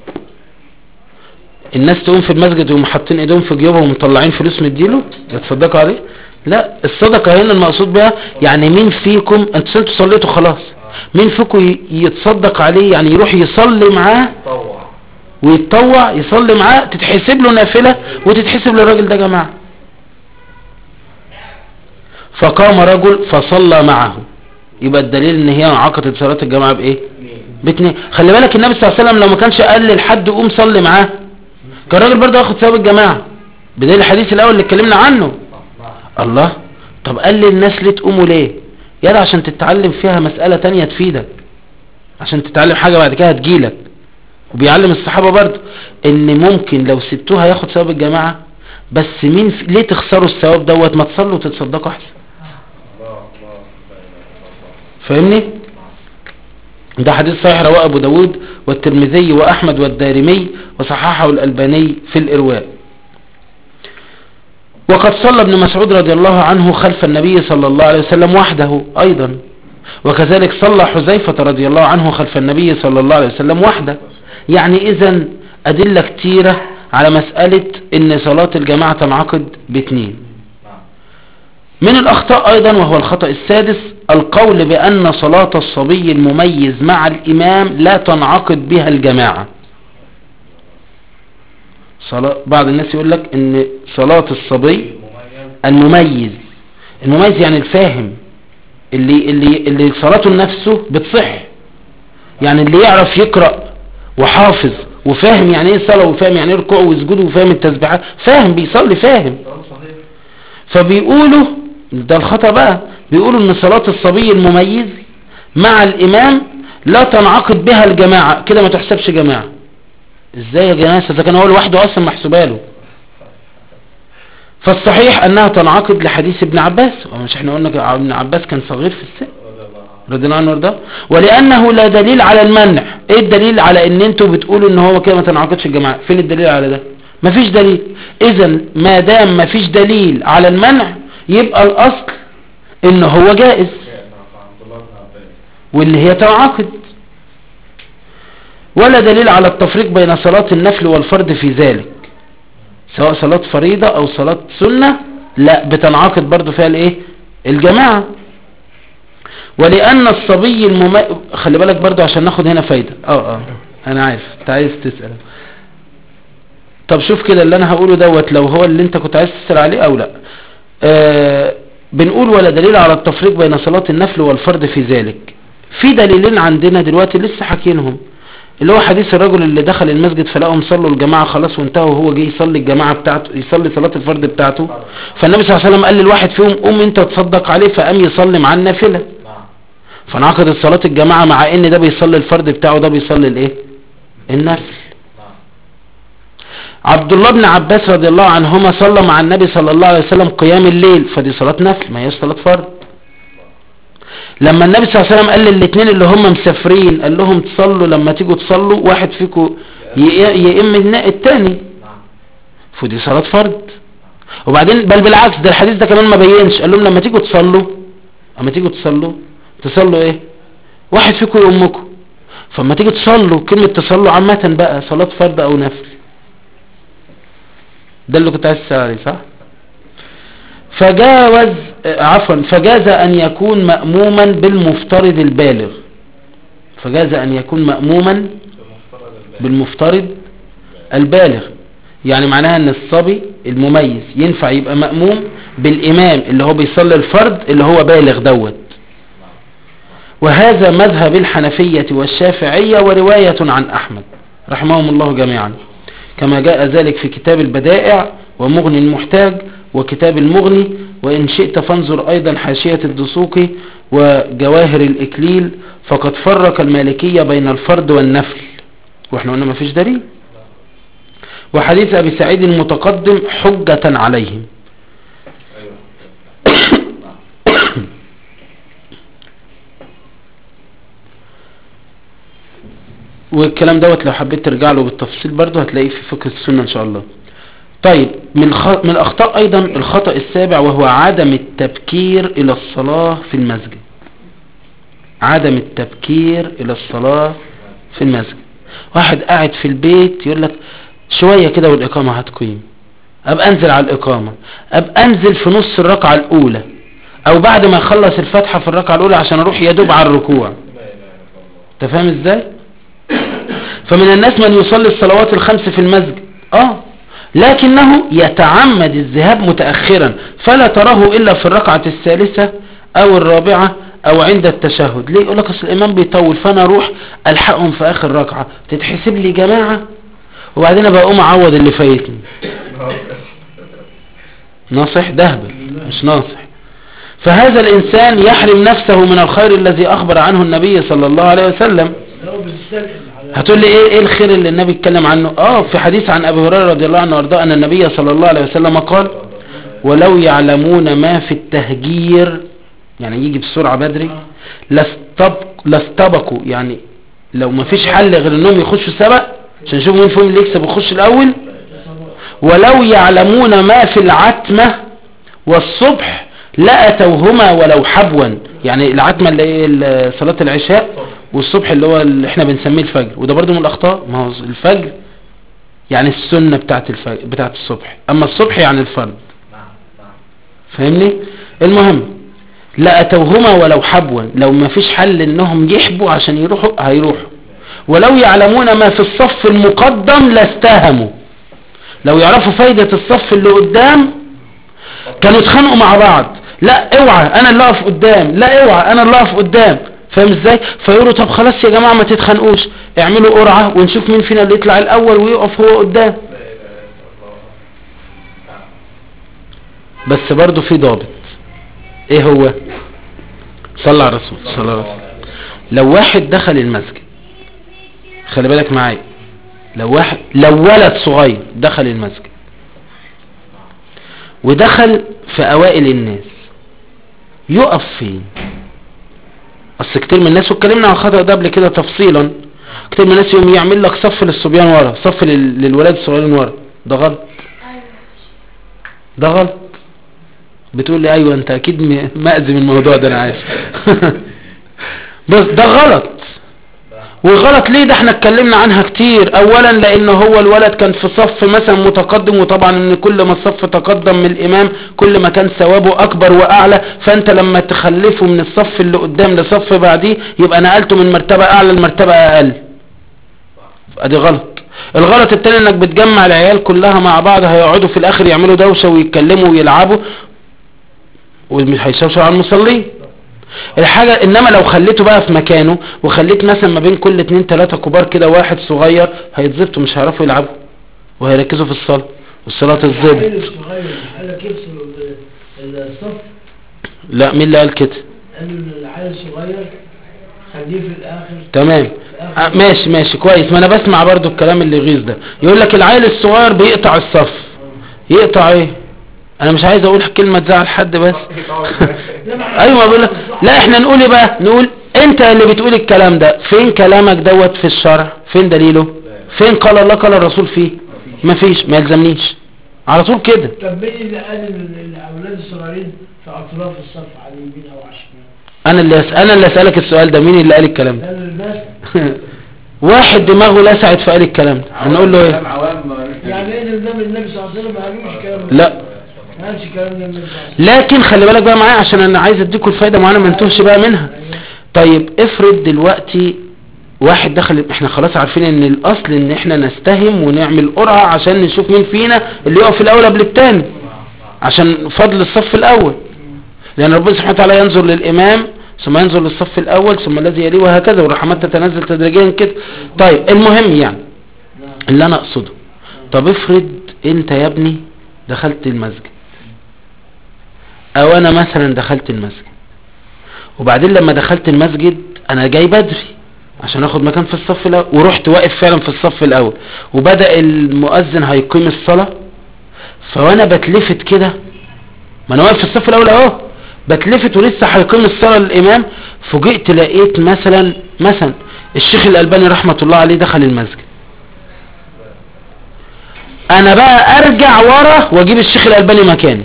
الناس تقوم في المسجد وهم حاطين ايديهم في جيوبهم ومطلعين فلوس مديله يتصدقوا عليه لا الصدقة هنا المقصود بها يعني مين فيكم انتوا انتوا صليتوا خلاص مين فيكم ي- يتصدق عليه يعني يروح يصلي معاه طوع ويتطوع يصلي معاه تتحسب له نافلة وتتحسب للراجل ده جماعة فقام رجل فصلى معه يبقى الدليل ان هي عقدت صلاة الجماعة بايه باتنين خلي بالك النبي صلى الله عليه وسلم لو ما كانش قال للحد قوم صلي معاه كان الراجل برضه ياخد ثواب الجماعة بدليل الحديث الاول اللي اتكلمنا عنه الله طب قال للناس ليه تقوموا ليه يلا عشان تتعلم فيها مسألة تانية تفيدك عشان تتعلم حاجة بعد كده هتجيلك وبيعلم الصحابة برضه ان ممكن لو سبتوها ياخد ثواب الجماعة بس مين في... ليه تخسروا الثواب دوت ما تصلوا وتتصدقوا احسن الله الله لا اله الا الله فاهمني ده حديث صحيح رواه ابو داود والترمذي واحمد والدارمي وصححه الالباني في الارواء وقد صلى ابن مسعود رضي الله عنه خلف النبي صلى الله عليه وسلم وحده ايضا وكذلك صلى حذيفة رضي الله عنه خلف النبي صلى الله عليه وسلم وحده يعني اذا ادلة كتيرة على مسألة ان صلاة الجماعة تنعقد باثنين نعم من الأخطاء أيضا وهو الخطأ السادس القول بأن صلاة الصبي المميز مع الإمام لا تنعقد بها الجماعة صلاة بعض الناس يقول لك أن صلاة الصبي المميز المميز المميز يعني الفاهم اللي, اللي, اللي صلاته نفسه بتصح يعني اللي يعرف يقرأ وحافظ وفاهم يعني ايه صلاة وفاهم يعني ايه ركوع وسجود وفاهم التسبيحات فاهم بيصلي فاهم كلام صحيح فبيقولوا ده الخطأ بقى بيقولوا ان صلاة الصبي المميز مع الامام لا تنعقد بها الجماعة كده ما تحسبش جماعة ازاي يا جماعة اذا كان هو لوحده اصلا محسوبه له فالصحيح انها تنعقد لحديث ابن عباس ومش احنا قلنا ابن عباس كان صغير في السن رضي الله عنه وارضاه ولانه لا دليل على المنع ايه الدليل على ان انتوا بتقولوا ان هو كده ما تنعقدش الجماعة فين الدليل على ده مفيش دليل اذا ما دام مفيش دليل على المنع يبقى الاصل ان هو جائز عبد الله بن عباس واللي هي تنعقد ولا دليل على التفريق بين صلاة النفل والفرض في ذلك سواء صلاة فريضة او صلاة سنة لا بتنعقد برضو فيها الايه الجماعة ولان الصبي المم... خلي بالك برضو عشان ناخد هنا فايدة اه اه انا عارف انت عايز تسأل طب شوف كده اللي انا هقوله دوت لو هو اللي انت كنت عايز تسأل عليه او لا آه بنقول ولا دليل على التفريق بين صلاة النفل والفرض في ذلك في دليلين عندنا دلوقتي لسه حاكينهم اللي هو حديث الرجل اللي دخل المسجد فلقهم صلوا الجماعة خلاص وانتهوا وهو جه يصلي الجماعة بتاعته يصلي صلاة الفرد بتاعته فالنبي صلى الله عليه وسلم قال للواحد فيهم قوم انت تصدق عليه فقام يصلي مع النافلة نعم فانعقدت صلاة الجماعة مع ان ده بيصلي الفرد بتاعه ده بيصلي الايه النفل نعم عبد الله بن عباس رضي الله عنهما صلى مع النبي صلى الله عليه وسلم قيام الليل فدي صلاة نفل ما هيش صلاة فرد لما النبي صلى الله عليه وسلم قال للاثنين اللي هم مسافرين قال لهم تصلوا لما تيجوا تصلوا واحد فيكم يئم النا- التاني نعم فدي صلاة فرد وبعدين بل بالعكس ده الحديث ده كمان ما بينش قال لهم لما تيجوا تصلوا اما تيجوا تصلوا تصلوا ايه واحد فيكم يؤمكم فما تيجي تصلوا كلمة تصلوا عامة بقى صلاة فرد او نفل ده اللي كنت عايز تسأل عليه صح فجاوز آه، عفوا فجاز ان يكون مأموما بالمفترض البالغ فجاز ان يكون مأموما بمفترض البيت بالمفترض البالغ يعني معناها ان الصبي المميز ينفع يبقى مأموم بالامام اللي هو بيصلي الفرد اللي هو بالغ دوت وهذا مذهب الحنفية والشافعية ورواية عن احمد رحمهم الله جميعا كما جاء ذلك في كتاب البدائع ومغني المحتاج وكتاب المغني وإن شئت فانظر أيضا حاشية الدسوقي وجواهر الإكليل فقد فرق المالكية بين الفرد والنفل واحنا قلنا ما فيش دليل وحديث أبي سعيد المتقدم حجة عليهم ايوه نعم والكلام دوت لو حبيت ترجع له بالتفصيل برضه هتلاقيه في فقه السنة ان شاء الله طيب من خ... من الاخطاء ايضا الخطأ السابع وهو عدم التبكير الى الصلاة في المسجد عدم التبكير الى الصلاة في المسجد واحد قاعد في البيت يقول لك شوية كده والاقامة هتقيم ابقى انزل على الاقامة ابقى انزل في نص الركعة الاولى او بعد ما يخلص الفاتحة في الركعة الاولى عشان اروح يدوب على الركوع لا اله الا الله انت فاهم ازاي فمن الناس من يصلي الصلوات الخمس في المسجد اه لكنه يتعمد الذهاب متأخرا فلا تراه إلا في الركعة الثالثة أو الرابعة أو عند التشهد ليه يقول لك أصل الإمام بيطول فأنا أروح ألحقهم في آخر ركعة تتحسب لي جماعة وبعدين أبقى أقوم أعوض اللي فايتني ناصح دهبل مش ناصح فهذا الإنسان يحرم نفسه من الخير الذي أخبر عنه النبي صلى الله عليه وسلم لو بتستلقي على هتقول لي ايه ايه الخير اللي النبي اتكلم عنه اه في حديث عن ابي هريره رضي الله عنه وارضاه ان النبي صلى الله عليه وسلم قال ولو يعلمون ما في التهجير يعني يجي بسرعه بدري لاستبق لاستبقوا يعني لو ما فيش حل غير انهم يخشوا سبق عشان نشوف مين فيهم اللي يكسب ويخش الاول ولو يعلمون ما في العتمه والصبح لاتوهما ولو حبوا يعني العتمه اللي هي ال- صلاه العشاء والصبح اللي هو اللي احنا بنسميه الفجر وده برضو من الاخطاء ما هو الفجر يعني السنة بتاعت الفجر بتاعت الصبح اما الصبح يعني الفرد نعم نعم فاهمني المهم لا اتوهما ولو حبوا لو ما فيش حل انهم يحبوا عشان يروحوا هيروحوا ولو يعلمون ما في الصف المقدم لاستهموا لو يعرفوا فايدة الصف اللي قدام كانوا يتخانقوا مع بعض لا اوعى انا اللي اقف قدام لا اوعى انا اللي اقف قدام فاهم ازاي فيقولوا طب خلاص يا جماعة ما تتخانقوش اعملوا قرعة ونشوف مين فينا اللي يطلع الاول ويقف هو قدام لا اله الا الله نعم بس برضو في ضابط ايه هو صلى على الرسول صلى الله عليه وسلم لو واحد دخل المسجد خلي بالك معايا لو واحد لو ولد صغير دخل المسجد ودخل في اوائل الناس يقف فين اصل كتير من الناس واتكلمنا عن الخطأ ده قبل كده تفصيلا كتير من الناس يوم يعمل لك صف للصبيان ورا صف لل- للولاد الصغيرين ورا ده غلط ده غلط بتقول لي ايوه انت اكيد م- مأذي من الموضوع ده انا عارف بس ده غلط وغلط ليه ده احنا اتكلمنا عنها كتير اولا لان هو الولد كان في صف مثلا متقدم وطبعا ان كل ما الصف تقدم من الامام كل ما كان ثوابه اكبر واعلى فانت لما تخلفه من الصف اللي قدام لصف بعديه يبقى نقلته من مرتبة اعلى لمرتبة اقل ادي غلط الغلط التاني انك بتجمع العيال كلها مع بعض هيقعدوا في الاخر يعملوا دوشة ويتكلموا ويلعبوا ومش هيشوشوا على المصلين الحاجة انما لو خليته بقى في مكانه وخليت مثلا ما بين كل اتنين تلاتة كبار كده واحد صغير هيتظبطوا مش هيعرفوا يلعبوا وهيركزوا في الصلاة والصلاة تتظبط العيل الصغير قال لك يفصل ال- الصف لا مين اللي قال كده قال له العيل الصغير خليه في الاخر تمام آه، ماشي ماشي كويس ما انا بسمع برضو الكلام اللي يغيظ ده يقول لك العيل الصغير بيقطع الصف يقطع ايه انا مش عايز اقول كلمة تزعل حد بس ايوه ما بقول لك لا احنا نقول ايه بقى نقول انت اللي بتقول الكلام ده فين كلامك دوت في الشرع فين دليله فين قال الله قال الرسول فيه مفيش ما يلزمنيش على طول كده طب مين اللي قال ان الاولاد الصغيرين في اطراف الصف على اليمين او على الشمال؟ انا اللي أس... انا اللي اسالك السؤال ده مين اللي قال الكلام ده قال الناس واحد دماغه لسعت فقال الكلام ده هنقول له كلام ايه عوام ما- يعني ايه ده النبي صلى الله عليه وسلم ما قالوش الكلام ده لا ما قالش كلام النبي صلى الله عليه وسلم لكن خلي بالك بقى معايا عشان انا عايز اديكم الفايده معانا ما نتوهش بقى منها طيب افرض دلوقتي واحد دخل احنا خلاص عارفين ان الاصل ان احنا نستهم ونعمل قرعه عشان نشوف مين فينا اللي يقف الاول قبل التاني عشان فضل الصف الاول لان ربنا سبحانه وتعالى ينظر للامام ثم ينظر للصف الاول ثم الذي يليه وهكذا والرحمات تتنزل تدريجيا كده طيب المهم يعني نعم اللي انا اقصده طب افرض انت يا ابني دخلت المسجد او انا مثلا دخلت المسجد وبعدين لما دخلت المسجد انا جاي بدري عشان اخد مكان في الصف الاول ورحت واقف فعلا في الصف الاول وبدأ المؤذن هيقيم الصلاة فوانا بتلفت كده ما انا واقف في الصف الاول اهو بتلفت ولسه هيقيم الصلاة للامام فوجئت لقيت مثلا مثلا الشيخ الالباني رحمة الله عليه دخل المسجد انا بقى ارجع ورا واجيب الشيخ الالباني مكاني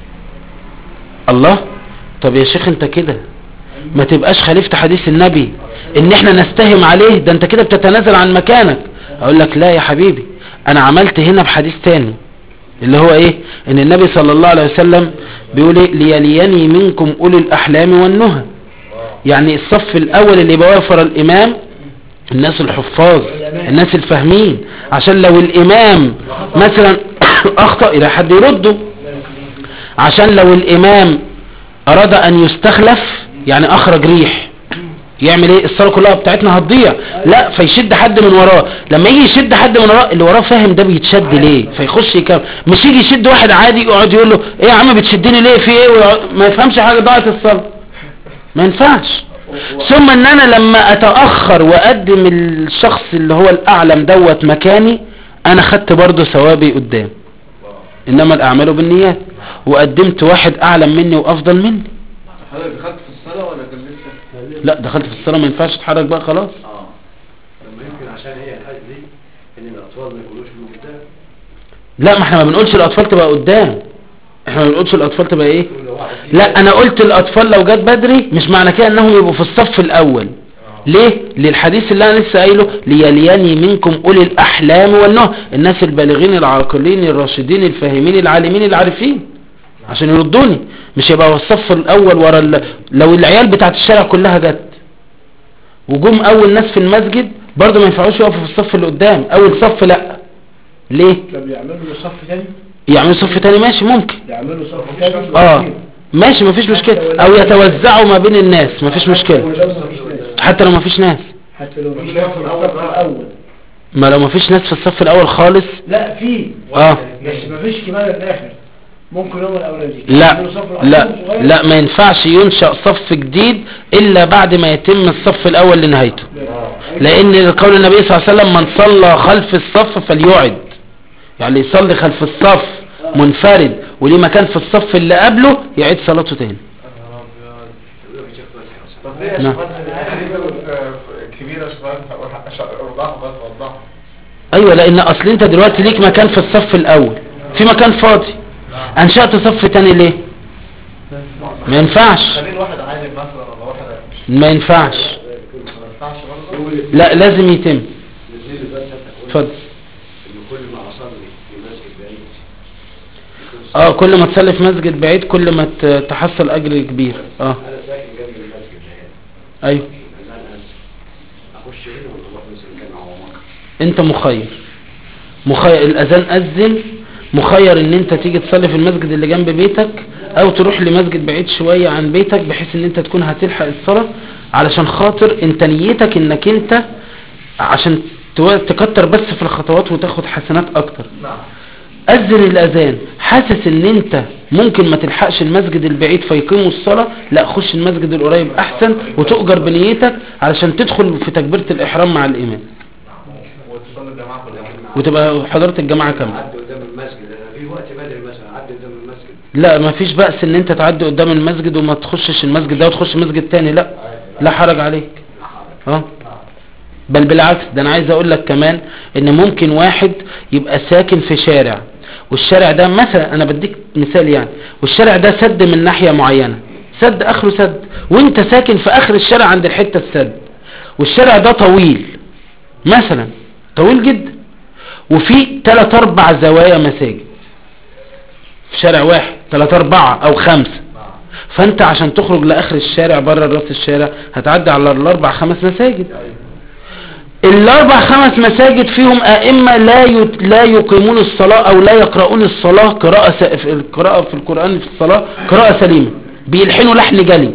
الله طب يا شيخ انت كده ما تبقاش خليفة حديث النبي ان احنا نستهم عليه ده انت كده بتتنازل عن مكانك اقول لك لا يا حبيبي انا عملت هنا بحديث تاني اللي هو ايه ان النبي صلى الله عليه وسلم بيقول ايه ليليني منكم اولي الاحلام والنهى يعني الصف الاول اللي يبقى واقف ورا الامام الناس الحفاظ الناس الفاهمين عشان لو الامام مثلا اخطأ الى حد يرده عشان لو الامام اراد ان يستخلف يعني اخرج ريح يعمل ايه الصلاة كلها بتاعتنا هتضيع لا فيشد حد من وراه لما يجي يشد حد من وراه اللي وراه فاهم ده بيتشد ليه فيخش يكمل مش يجي يشد واحد عادي يقعد يقول له ايه يا عم بتشدني ليه في ايه ويقعد- ما يفهمش حاجة ضاعت الصلاة ما ينفعش ثم ان انا لما اتأخر واقدم الشخص اللي هو الاعلم دوت مكاني انا خدت برضه ثوابي قدام انما الاعمال بالنيات وقدمت واحد اعلم مني وافضل مني حضرتك دخلت في الصلاة ولا كان لسه؟ لا دخلت في الصلاة ما ينفعش اتحرك بقى خلاص اه لما يمكن عشان هي الحاجة دي ان الاطفال ما يكونوش من قدام لا ما احنا ما بنقولش الاطفال تبقى قدام احنا ما بنقولش الاطفال تبقى ايه كل واحد فيه لا انا قلت الاطفال لو جت بدري مش معنى كده انهم يبقوا في الصف الاول ليه للحديث اللي انا لسه قايله ليليني منكم اولي الاحلام والنهى الناس البالغين العاقلين الراشدين الفاهمين العالمين العارفين عشان يردوني مش يبقى هو الصف الاول ورا ال... لو العيال بتاعت الشارع كلها جت وجم اول ناس في المسجد برضه ما ينفعوش يقفوا في الصف اللي قدام اول صف لا ليه طب يعملوا له صف تاني يعملوا صف تاني ماشي ممكن يعملوا صف تاني اه ماشي مفيش مشكلة او يتوزعوا ما بين الناس مفيش مشكلة ولو مفيش ناس حتى لو مفيش ناس حتى لو مفيش ناس في الصف الاول ما لو مفيش ناس في الصف الاول خالص لا في اه بس مفيش كمان الاخر ممكن هو الاولاني لا يعملوا صف لوحدهم لا صغير. لا ما ينفعش ينشأ صف جديد الا بعد ما يتم الصف الاول لنهايته لان قول النبي صلى الله عليه وسلم من صلى خلف الصف فليعد يعني يصلي خلف الصف منفرد وليه مكان في الصف اللي قبله يعيد صلاته تاني يقول لك يا شيخ فتحي طب ليه يا نعم. شباب كبيرة شباب وضحوا بس وضحوا ايوه لان اصل انت دلوقتي ليك مكان في الصف الاول في مكان فاضي انشأت صف تاني ليه ما ينفعش خليه الواحد عالم مثلا ولا واحد ما ينفعش ما ينفعش برضه لا لازم يتم نزل لي بس انت اتفضل ان كل ما اصلي في مسجد بعيد اه كل ما تصلي في مسجد بعيد كل ما ت- تحصل اجر كبير اه انا ساكن جنب المسجد ده ايوه انا اخش هنا ولا اروح مثلا كان على مكه انت مخير مخير الاذان اذن مخير ان انت تيجي تصلي في المسجد اللي جنب بيتك او تروح لمسجد بعيد شوية عن بيتك بحيث ان انت تكون هتلحق الصلاة علشان خاطر انت نيتك انك انت عشان تو- تكتر بس في الخطوات وتاخد حسنات اكتر نعم اذن الاذان حاسس ان انت ممكن ما تلحقش المسجد البعيد فيقيموا الصلاة لا خش المسجد القريب احسن وتؤجر بنيتك علشان تدخل في تكبيرة الاحرام مع الامام وتصلي الجماعة كلها وتبقى حضرت الجماعة كاملة عدي قدام المسجد انا في وقت بدري مثلا عدي قدام المسجد لا ما فيش بأس ان انت تعدي قدام المسجد وما تخشش المسجد ده وتخش مسجد تاني لا لا حرج عليك اه بل بالعكس ده انا عايز اقول لك كمان ان ممكن واحد يبقى ساكن في شارع والشارع ده مثلا انا بديك مثال يعني والشارع ده سد من ناحية معينة سد اخره سد وانت ساكن في اخر الشارع عند الحتة السد والشارع ده طويل مثلا طويل جدا وفي ثلاث اربع زوايا مساجد في شارع واحد ثلاثة اربعة او خمسة فانت عشان تخرج لاخر الشارع بره راس الشارع هتعدي على الاربع خمس مساجد الاربع خمس مساجد فيهم ائمة لا يت... لا يقيمون الصلاة او لا يقرؤون الصلاة قراءة س... في القراءة في القرآن في الصلاة قراءة سليمة بيلحنوا لحن جلي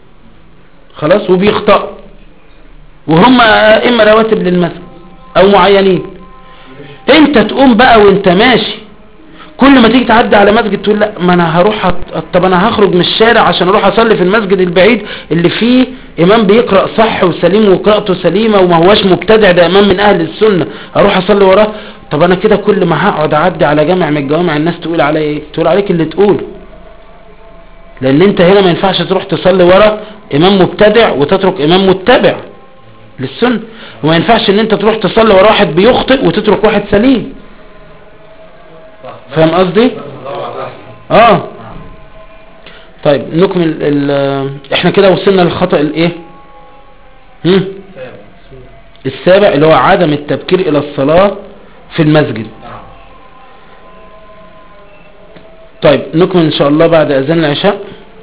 خلاص وبيخطئوا وهم ائمة رواتب للمسجد او معينين انت تقوم بقى وانت ماشي كل ما تيجي تعدي على مسجد تقول لا ما انا هروح أط... طب انا هخرج من الشارع عشان اروح اصلي في المسجد البعيد اللي فيه امام بيقرأ صح وسليم وقراءته سليمة وما هواش مبتدع ده امام من اهل السنة اروح اصلي وراه طب انا كده كل ما هقعد اعدي على جامع من الجوامع الناس تقول عليا ايه تقول عليك اللي تقول لان انت هنا ما ينفعش تروح تصلي ورا امام مبتدع وتترك امام متبع للسنة وما ينفعش ان انت تروح تصلي ورا واحد بيخطئ وتترك واحد سليم فاهم قصدي اه طيب نكمل ال احنا كده وصلنا للخطأ الايه هم؟ السابع اللي هو عدم التبكير الى الصلاة في المسجد طيب نكمل ان شاء الله بعد اذان العشاء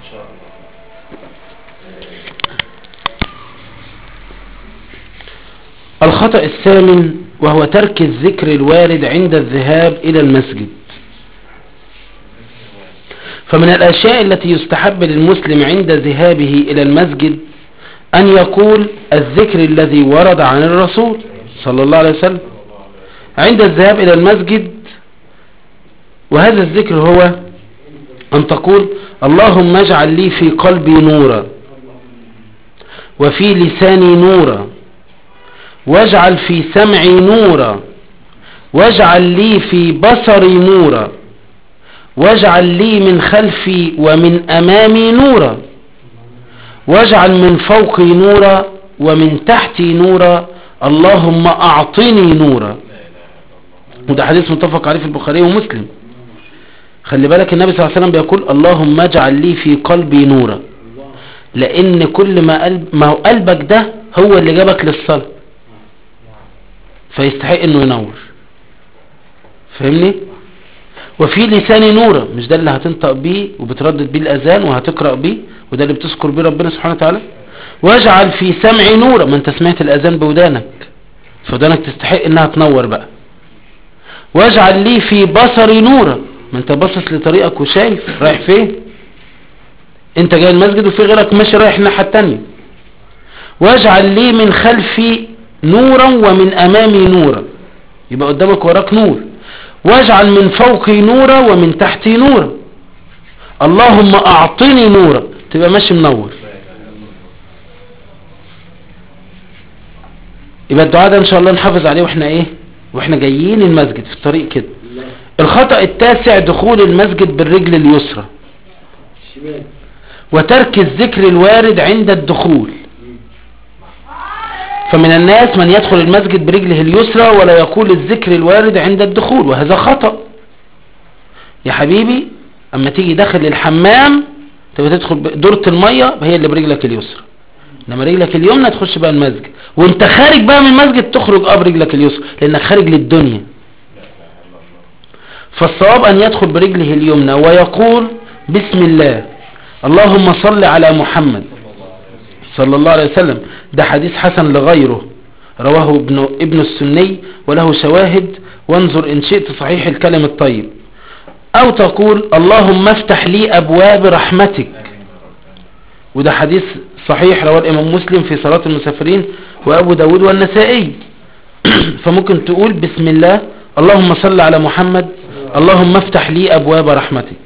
الخطأ الثامن وهو ترك الذكر الوارد عند الذهاب إلى المسجد فمن الأشياء التي يستحب للمسلم عند ذهابه إلى المسجد أن يقول الذكر الذي ورد عن الرسول صلى الله عليه وسلم عند الذهاب إلى المسجد وهذا الذكر هو أن تقول اللهم اجعل لي في قلبي نورا وفي لساني نورا واجعل في سمعي نورا واجعل لي في بصري نورا واجعل لي من خلفي ومن أمامي نورا واجعل من فوقي نورا ومن تحتي نورا اللهم أعطني نورا وده حديث متفق عليه في البخاري ومسلم خلي بالك النبي صلى الله عليه وسلم بيقول اللهم اجعل لي في قلبي نورا لان كل ما قلب ما هو قلبك ده هو اللي جابك للصلاة فيستحق انه ينور فاهمني وفي لساني نورا مش ده اللي هتنطق بيه وبتردد بيه الاذان وهتقرأ بيه وده اللي بتذكر بيه ربنا سبحانه وتعالى واجعل في سمعي نورا ما انت سمعت الاذان بودانك فودانك تستحق انها تنور بقى واجعل لي في بصري نورا ما انت باصص لطريقك وشايف رايح فين انت جاي المسجد وفي غيرك ماشي رايح الناحيه التانية واجعل لي من خلفي نورا ومن امامي نورا يبقى قدامك وراك نور واجعل من فوقي نورا ومن تحتي نورا اللهم اعطني نورا تبقى ماشي منور يبقى الدعاء ده ان شاء الله نحافظ عليه واحنا ايه واحنا جايين المسجد في الطريق كده الخطأ التاسع دخول المسجد بالرجل اليسرى الشمال وترك الذكر الوارد عند الدخول فمن الناس من يدخل المسجد برجله اليسرى ولا يقول الذكر الوارد عند الدخول وهذا خطأ يا حبيبي اما تيجي داخل الحمام تبقى تدخل ب- دورة المية هي اللي برجلك اليسرى انما رجلك اليمنى تخش بقى المسجد وانت خارج بقى من المسجد تخرج اه برجلك اليسرى لانك خارج للدنيا فالصواب ان يدخل برجله اليمنى ويقول بسم الله اللهم صل على محمد صلى الله عليه وسلم ده حديث حسن لغيره رواه ابن, ابن السني وله شواهد وانظر إن شئت صحيح الكلم الطيب أو تقول اللهم افتح لي أبواب رحمتك وده حديث صحيح رواه الإمام مسلم في صلاة المسافرين وأبو داود والنسائي فممكن تقول بسم الله اللهم صل على محمد اللهم افتح لي أبواب رحمتك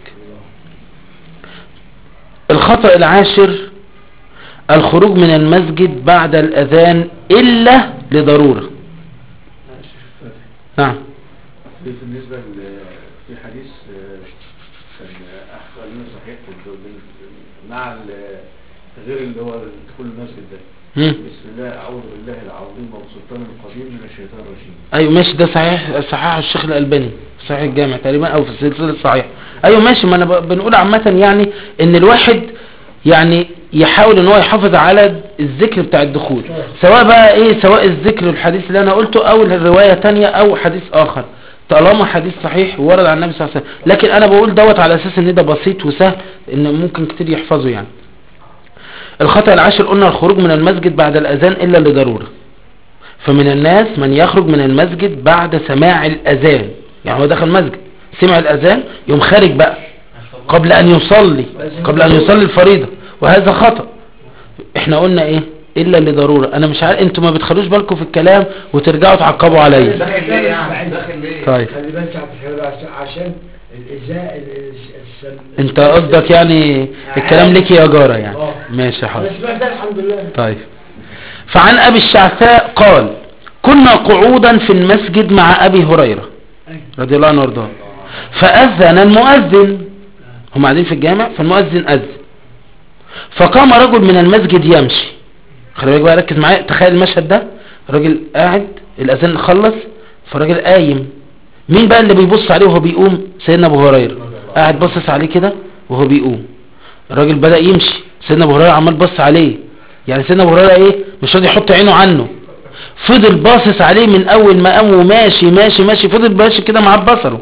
الخطأ العاشر الخروج من المسجد بعد الأذان إلا لضرورة نعم في بالنسبة ل- في حديث آه، كان أخبر لنا صحيح في الدول- مع ال- غير اللي هو دخول المسجد ده مم. بسم الله أعوذ بالله العظيم وبسلطان القدير من الشيطان الرجيم ايوه ماشي ده صحيح صحيح الشيخ الألباني صحيح الجامع تقريبا او في السلسلة الصحيح ايوه ماشي ما انا ب- بنقول عامة يعني ان الواحد يعني يحاول ان هو يحافظ على الذكر بتاع الدخول سواء بقى ايه سواء الذكر الحديث اللي انا قلته او الرواية تانية او حديث اخر طالما حديث صحيح ورد عن النبي صلى الله عليه وسلم لكن انا بقول دوت على اساس ان ده بسيط وسهل ان ممكن كتير يحفظه يعني الخطأ العاشر قلنا الخروج من المسجد بعد الاذان الا لضرورة فمن الناس من يخرج من المسجد بعد سماع الأذان يعني هو دخل مسجد سمع الأذان يوم خارج بقى قبل أن يصلي قبل أن يصلي الفريضة وهذا خطأ احنا قلنا ايه إلا لضرورة أنا مش عارف انتوا ما بتخلوش بالكم في الكلام وترجعوا تعقبوا عليا داخل ليه يعني داخل ليه طيب خلي بالك يا عبد الحليم عشان- عشان الإزاء ال- الس- السم انت قصدك يعني الكلام ليك يا جارة يعني ماشي يا أنا حاضر سمعت ده الحمد لله طيب فعن أبي الشعثاء قال كنا قعودا في المسجد مع أبي هريرة أيوة. رضي الله عنه وارضاه فأذن المؤذن هم قاعدين في الجامع فالمؤذن أذن فقام رجل من المسجد يمشي خلي بالك بقى ركز معايا تخيل المشهد ده الراجل قاعد الأذان خلص فالراجل قايم مين بقى اللي بيبص عليه وهو بيقوم سيدنا أبو هريرة قاعد باصص عليه كده وهو بيقوم الراجل بدأ يمشي سيدنا أبو هريرة عمال بص عليه يعني سيدنا أبو هريرة إيه مش راضي يحط عينه عنه فضل باصص عليه من أول ما قام وماشي ماشي ماشي فضل ماشي كده معاه بصره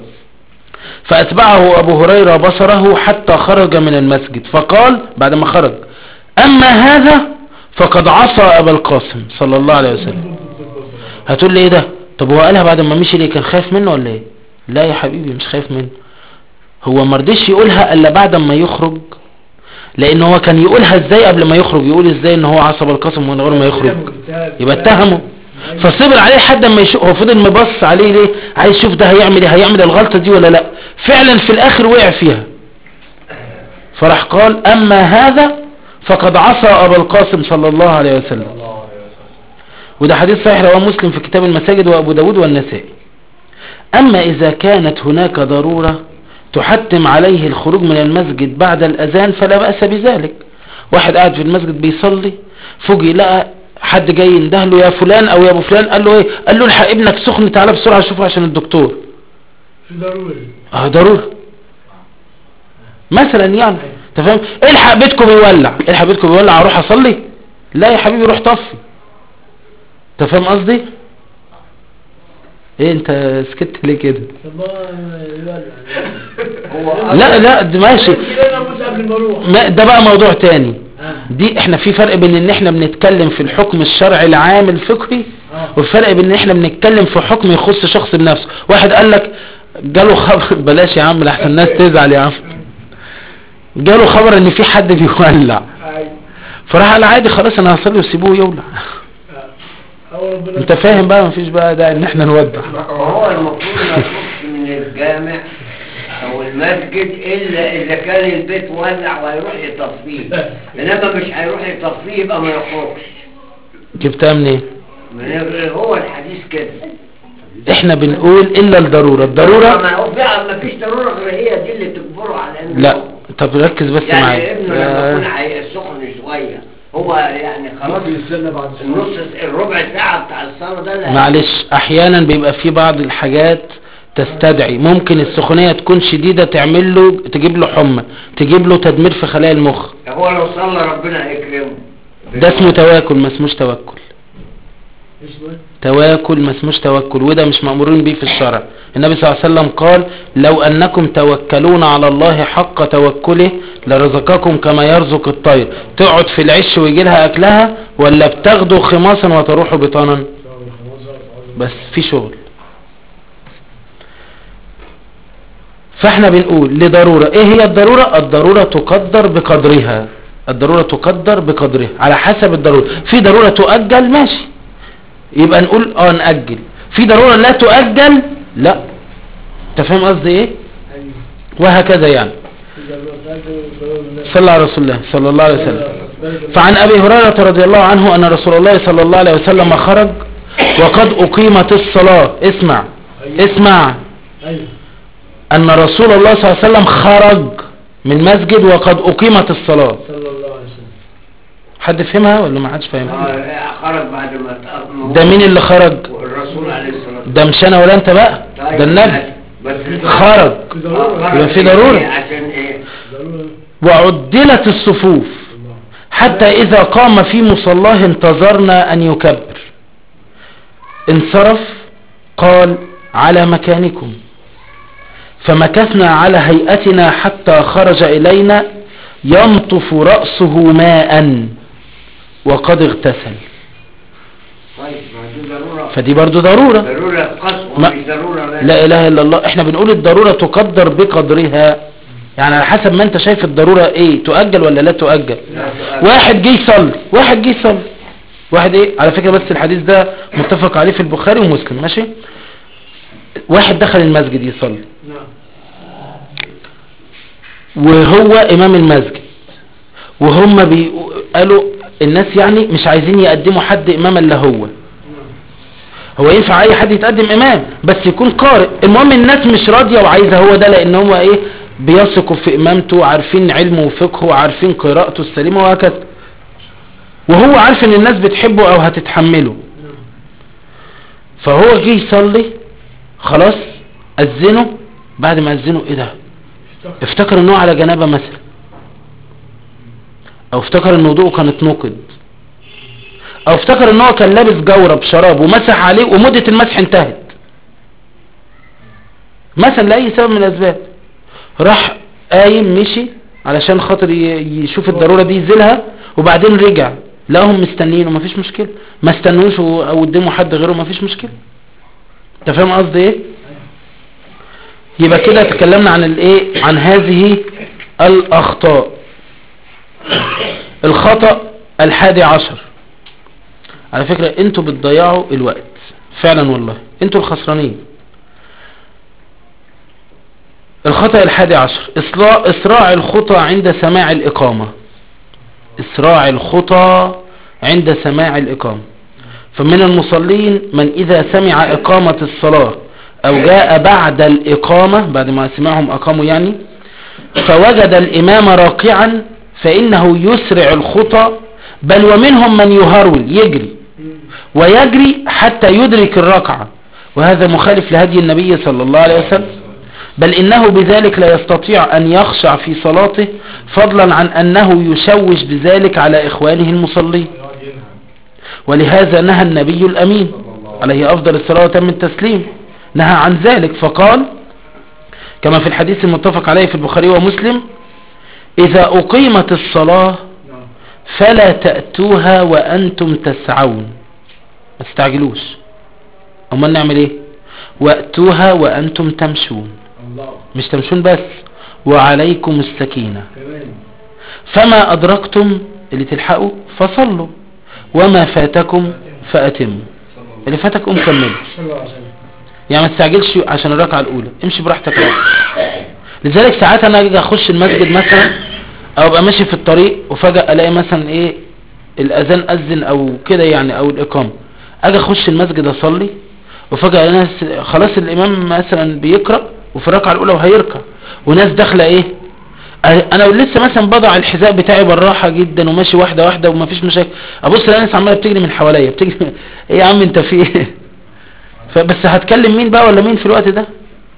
فأتبعه أبو هريرة بصره حتى خرج من المسجد فقال بعد ما خرج أما هذا فقد عصى أبا القاسم صلى الله عليه وسلم هتقول لي ايه ده طب هو قالها بعد ما مشي ليه كان خايف منه ولا ايه لا يا حبيبي مش خايف منه هو مرضيش يقولها الا بعد ما يخرج لان هو كان يقولها ازاي قبل ما يخرج يقول ازاي ان هو عصب القاسم من غير ما يخرج يبقى اتهمه فصبر عليه لحد ما يشوف هو فضل مبص عليه ليه عايز يشوف ده هيعمل ايه هيعمل الغلطة دي ولا لا فعلا في الاخر وقع فيها فراح قال اما هذا فقد عصى ابا القاسم صلى الله عليه وسلم وده حديث صحيح رواه مسلم في كتاب المساجد وابو داود والنسائي اما اذا كانت هناك ضرورة تحتم عليه الخروج من المسجد بعد الاذان فلا بأس بذلك واحد قاعد في المسجد بيصلي فوجئ لقى حد جاي ينده له يا فلان او يا ابو فلان قال له ايه قال له الحق ابنك سخن تعالى بسرعه شوفه عشان الدكتور شو ضروري اه ضروري مثلا يعني انت فاهم الحق بيتكم بيولع الحق بيتكم بيولع اروح اصلي لا يا حبيبي روح طفي انت فاهم قصدي ايه انت سكت ليه كده طب ما يولع هو لا لا ده ماشي انا اموت قبل ما اروح ما ده بقى موضوع تاني آه. دي احنا في فرق بين ان احنا بنتكلم في الحكم الشرعي العام الفقهي آه. والفرق بين ان احنا بنتكلم في حكم يخص شخص بنفسه واحد قال لك جاله خبر بلاش يا عم لحسن الناس تزعل يا عم جاله خبر ان في حد بيولع أيوة. فراح قال عادي خلاص انا هصلي وسيبوه يولع أو ربنا انت فاهم بقى مفيش بقى ده ان احنا نودع وهو المفروض ما يخرجش من الجامع او المسجد الا اذا كان البيت ولع وهيروح يطفيه انما مش هيروح يطفيه يبقى ما يخرجش جبتها منين من- هو الحديث كده احنا بنقول الا الضرورة الضرورة ما هو فعلا ما فيش ضروره غير هي دي اللي تجبره على انه لا طب ركز بس يعني معايا ابنه لما يكون آه، هي- سخن شويه هو يعني خلاص ممكن يستنى بعد النص الربع ساعه بتاع الصلاه ده لا معلش احيانا بيبقى في بعض الحاجات تستدعي ممكن السخونية تكون شديدة تعمل له تجيب له حمى تجيب له تدمير في خلايا المخ هو لو صلى ربنا هيكرمه ده اسمه تواكل ما اسموش توكل اسمه ايه؟ تواكل ما اسموش توكل وده مش مأمورين بيه في الشرع النبي صلى الله عليه وسلم قال لو أنكم توكلون على الله حق توكله لرزقكم كما يرزق الطير تقعد في العش ويجي لها أكلها ولا بتاخدوا خماصا وتروحوا بطانا بس في شغل فاحنا بنقول لضرورة ايه هي الضرورة الضرورة تقدر بقدرها الضرورة تقدر بقدرها على حسب الضرورة في ضرورة تؤجل ماشي يبقى نقول اه نأجل في ضرورة لا تؤجل لا انت فاهم قصدي ايه ايوه وهكذا يعني في ضرورة ثالثة وضرورة من الناس. صلى على رسول الله صلى الله عليه وسلم فعن أبي هريرة رضي الله عنه أن رسول الله صلى الله عليه وسلم خرج وقد أقيمت الصلاة اسمع اسمع ايوه أن رسول الله صلى الله عليه وسلم خرج من مسجد وقد أقيمت الصلاة صلى الله عليه وسلم حد فهمها ولا ما حدش فاهمها آه، خرج بعد ما تأمر ده مين اللي خرج الرسول عليه الصلاه والسلام ده مش أنا ولا أنت بقى طيب، ده النبي بس خرج في ضرورة يبقى في ضرورة. عشان ايه ضرورة وعدلت الصفوف الله حتى إذا قام في مصلاه انتظرنا أن يكبر انصرف قال على مكانكم فمكثنا على هيئتنا حتى خرج إلينا ينطف رأسه ماء وقد اغتسل طيب ما دي ضروره فدي برضو ضرورة ضروره قسوه ما- مش ضروره لا إله إلا الله احنا بنقول الضرورة تقدر بقدرها يعني على حسب ما انت شايف الضرورة ايه تؤجل ولا لا تؤجل لا سؤال. واحد جه يصلي واحد جه يصلي واحد ايه على فكرة بس الحديث ده متفق عليه في البخاري ومسلم ماشي واحد دخل المسجد يصلي نعم وهو امام المسجد وهم بي- قالوا الناس يعني مش عايزين يقدموا حد امام الا هو نعم هو ينفع اي حد يتقدم امام بس يكون قارئ المهم الناس مش راضية وعايزة هو ده لان هو ايه بيثقوا في امامته وعارفين علمه وفقهه وعارفين قراءته السليمة وهكذا وهو عارف ان الناس بتحبه او هتتحمله نعم فهو جه يصلي خلاص اذنه بعد ما اذنه ايه ده افتكر افتكر ان هو على جنابه مثلا او افتكر ان وضوءه كان اتنقض او افتكر ان هو كان لابس جورب شراب ومسح عليه ومدة المسح انتهت مثلا لأي سبب من الاسباب راح قايم مشي علشان خاطر ي- يشوف الضرورة دي يزيلها وبعدين رجع لقاهم مستنيين ومفيش مشكلة ما استنوش و- او قدموا حد غيره مفيش مشكلة انت فاهم قصدي ايه يبقى كده تكلمنا عن الايه عن هذه الاخطاء الخطأ الحادي عشر على فكرة انتوا بتضيعوا الوقت فعلا والله انتوا الخسرانين الخطأ الحادي عشر إسراع, إسراع الخطى عند سماع الإقامة إسراع الخطى عند سماع الإقامة فمن المصلين من إذا سمع إقامة الصلاة أو جاء بعد الإقامة بعد ما سمعهم أقاموا يعني فوجد الإمام راكعا فإنه يسرع الخطى بل ومنهم من يهرول يجري ويجري حتى يدرك الركعة وهذا مخالف لهدي النبي صلى الله عليه وسلم بل إنه بذلك لا يستطيع أن يخشع في صلاته فضلا عن أنه يشوش بذلك على إخوانه المصلين ولهذا نهى النبي الأمين عليه أفضل الصلاة وتم التسليم نهى عن ذلك فقال كما في الحديث المتفق عليه في البخاري ومسلم إذا أقيمت الصلاة نعم فلا تأتوها وأنتم تسعون ما تستعجلوش أما نعمل إيه وأتوها وأنتم تمشون الله مش تمشون بس وعليكم السكينة كمان فما أدركتم اللي تلحقوا فصلوا وما فاتكم فأتموا اللي فاتك قوم كملوا صلى الله عليه وسلم يعني ما تستعجلش عشان الركعة الأولى امشي براحتك ركعة لذلك ساعات انا اجي اخش المسجد مثلا او ابقى ماشي في الطريق وفجأة الاقي مثلا ايه الاذان اذن او كده يعني او الاقامة اجي اخش المسجد اصلي وفجأة ناس خلاص الامام مثلا بيقرأ وفي الركعة الاولى وهيركع وناس داخلة ايه انا لسه مثلا بضع الحذاء بتاعي بالراحة جدا وماشي واحدة واحدة ومفيش مشاكل ابص الاقي ناس عمالة بتجري من حواليا بتجري ايه يا عم انت في ايه فبس هتكلم مين بقى ولا مين في الوقت ده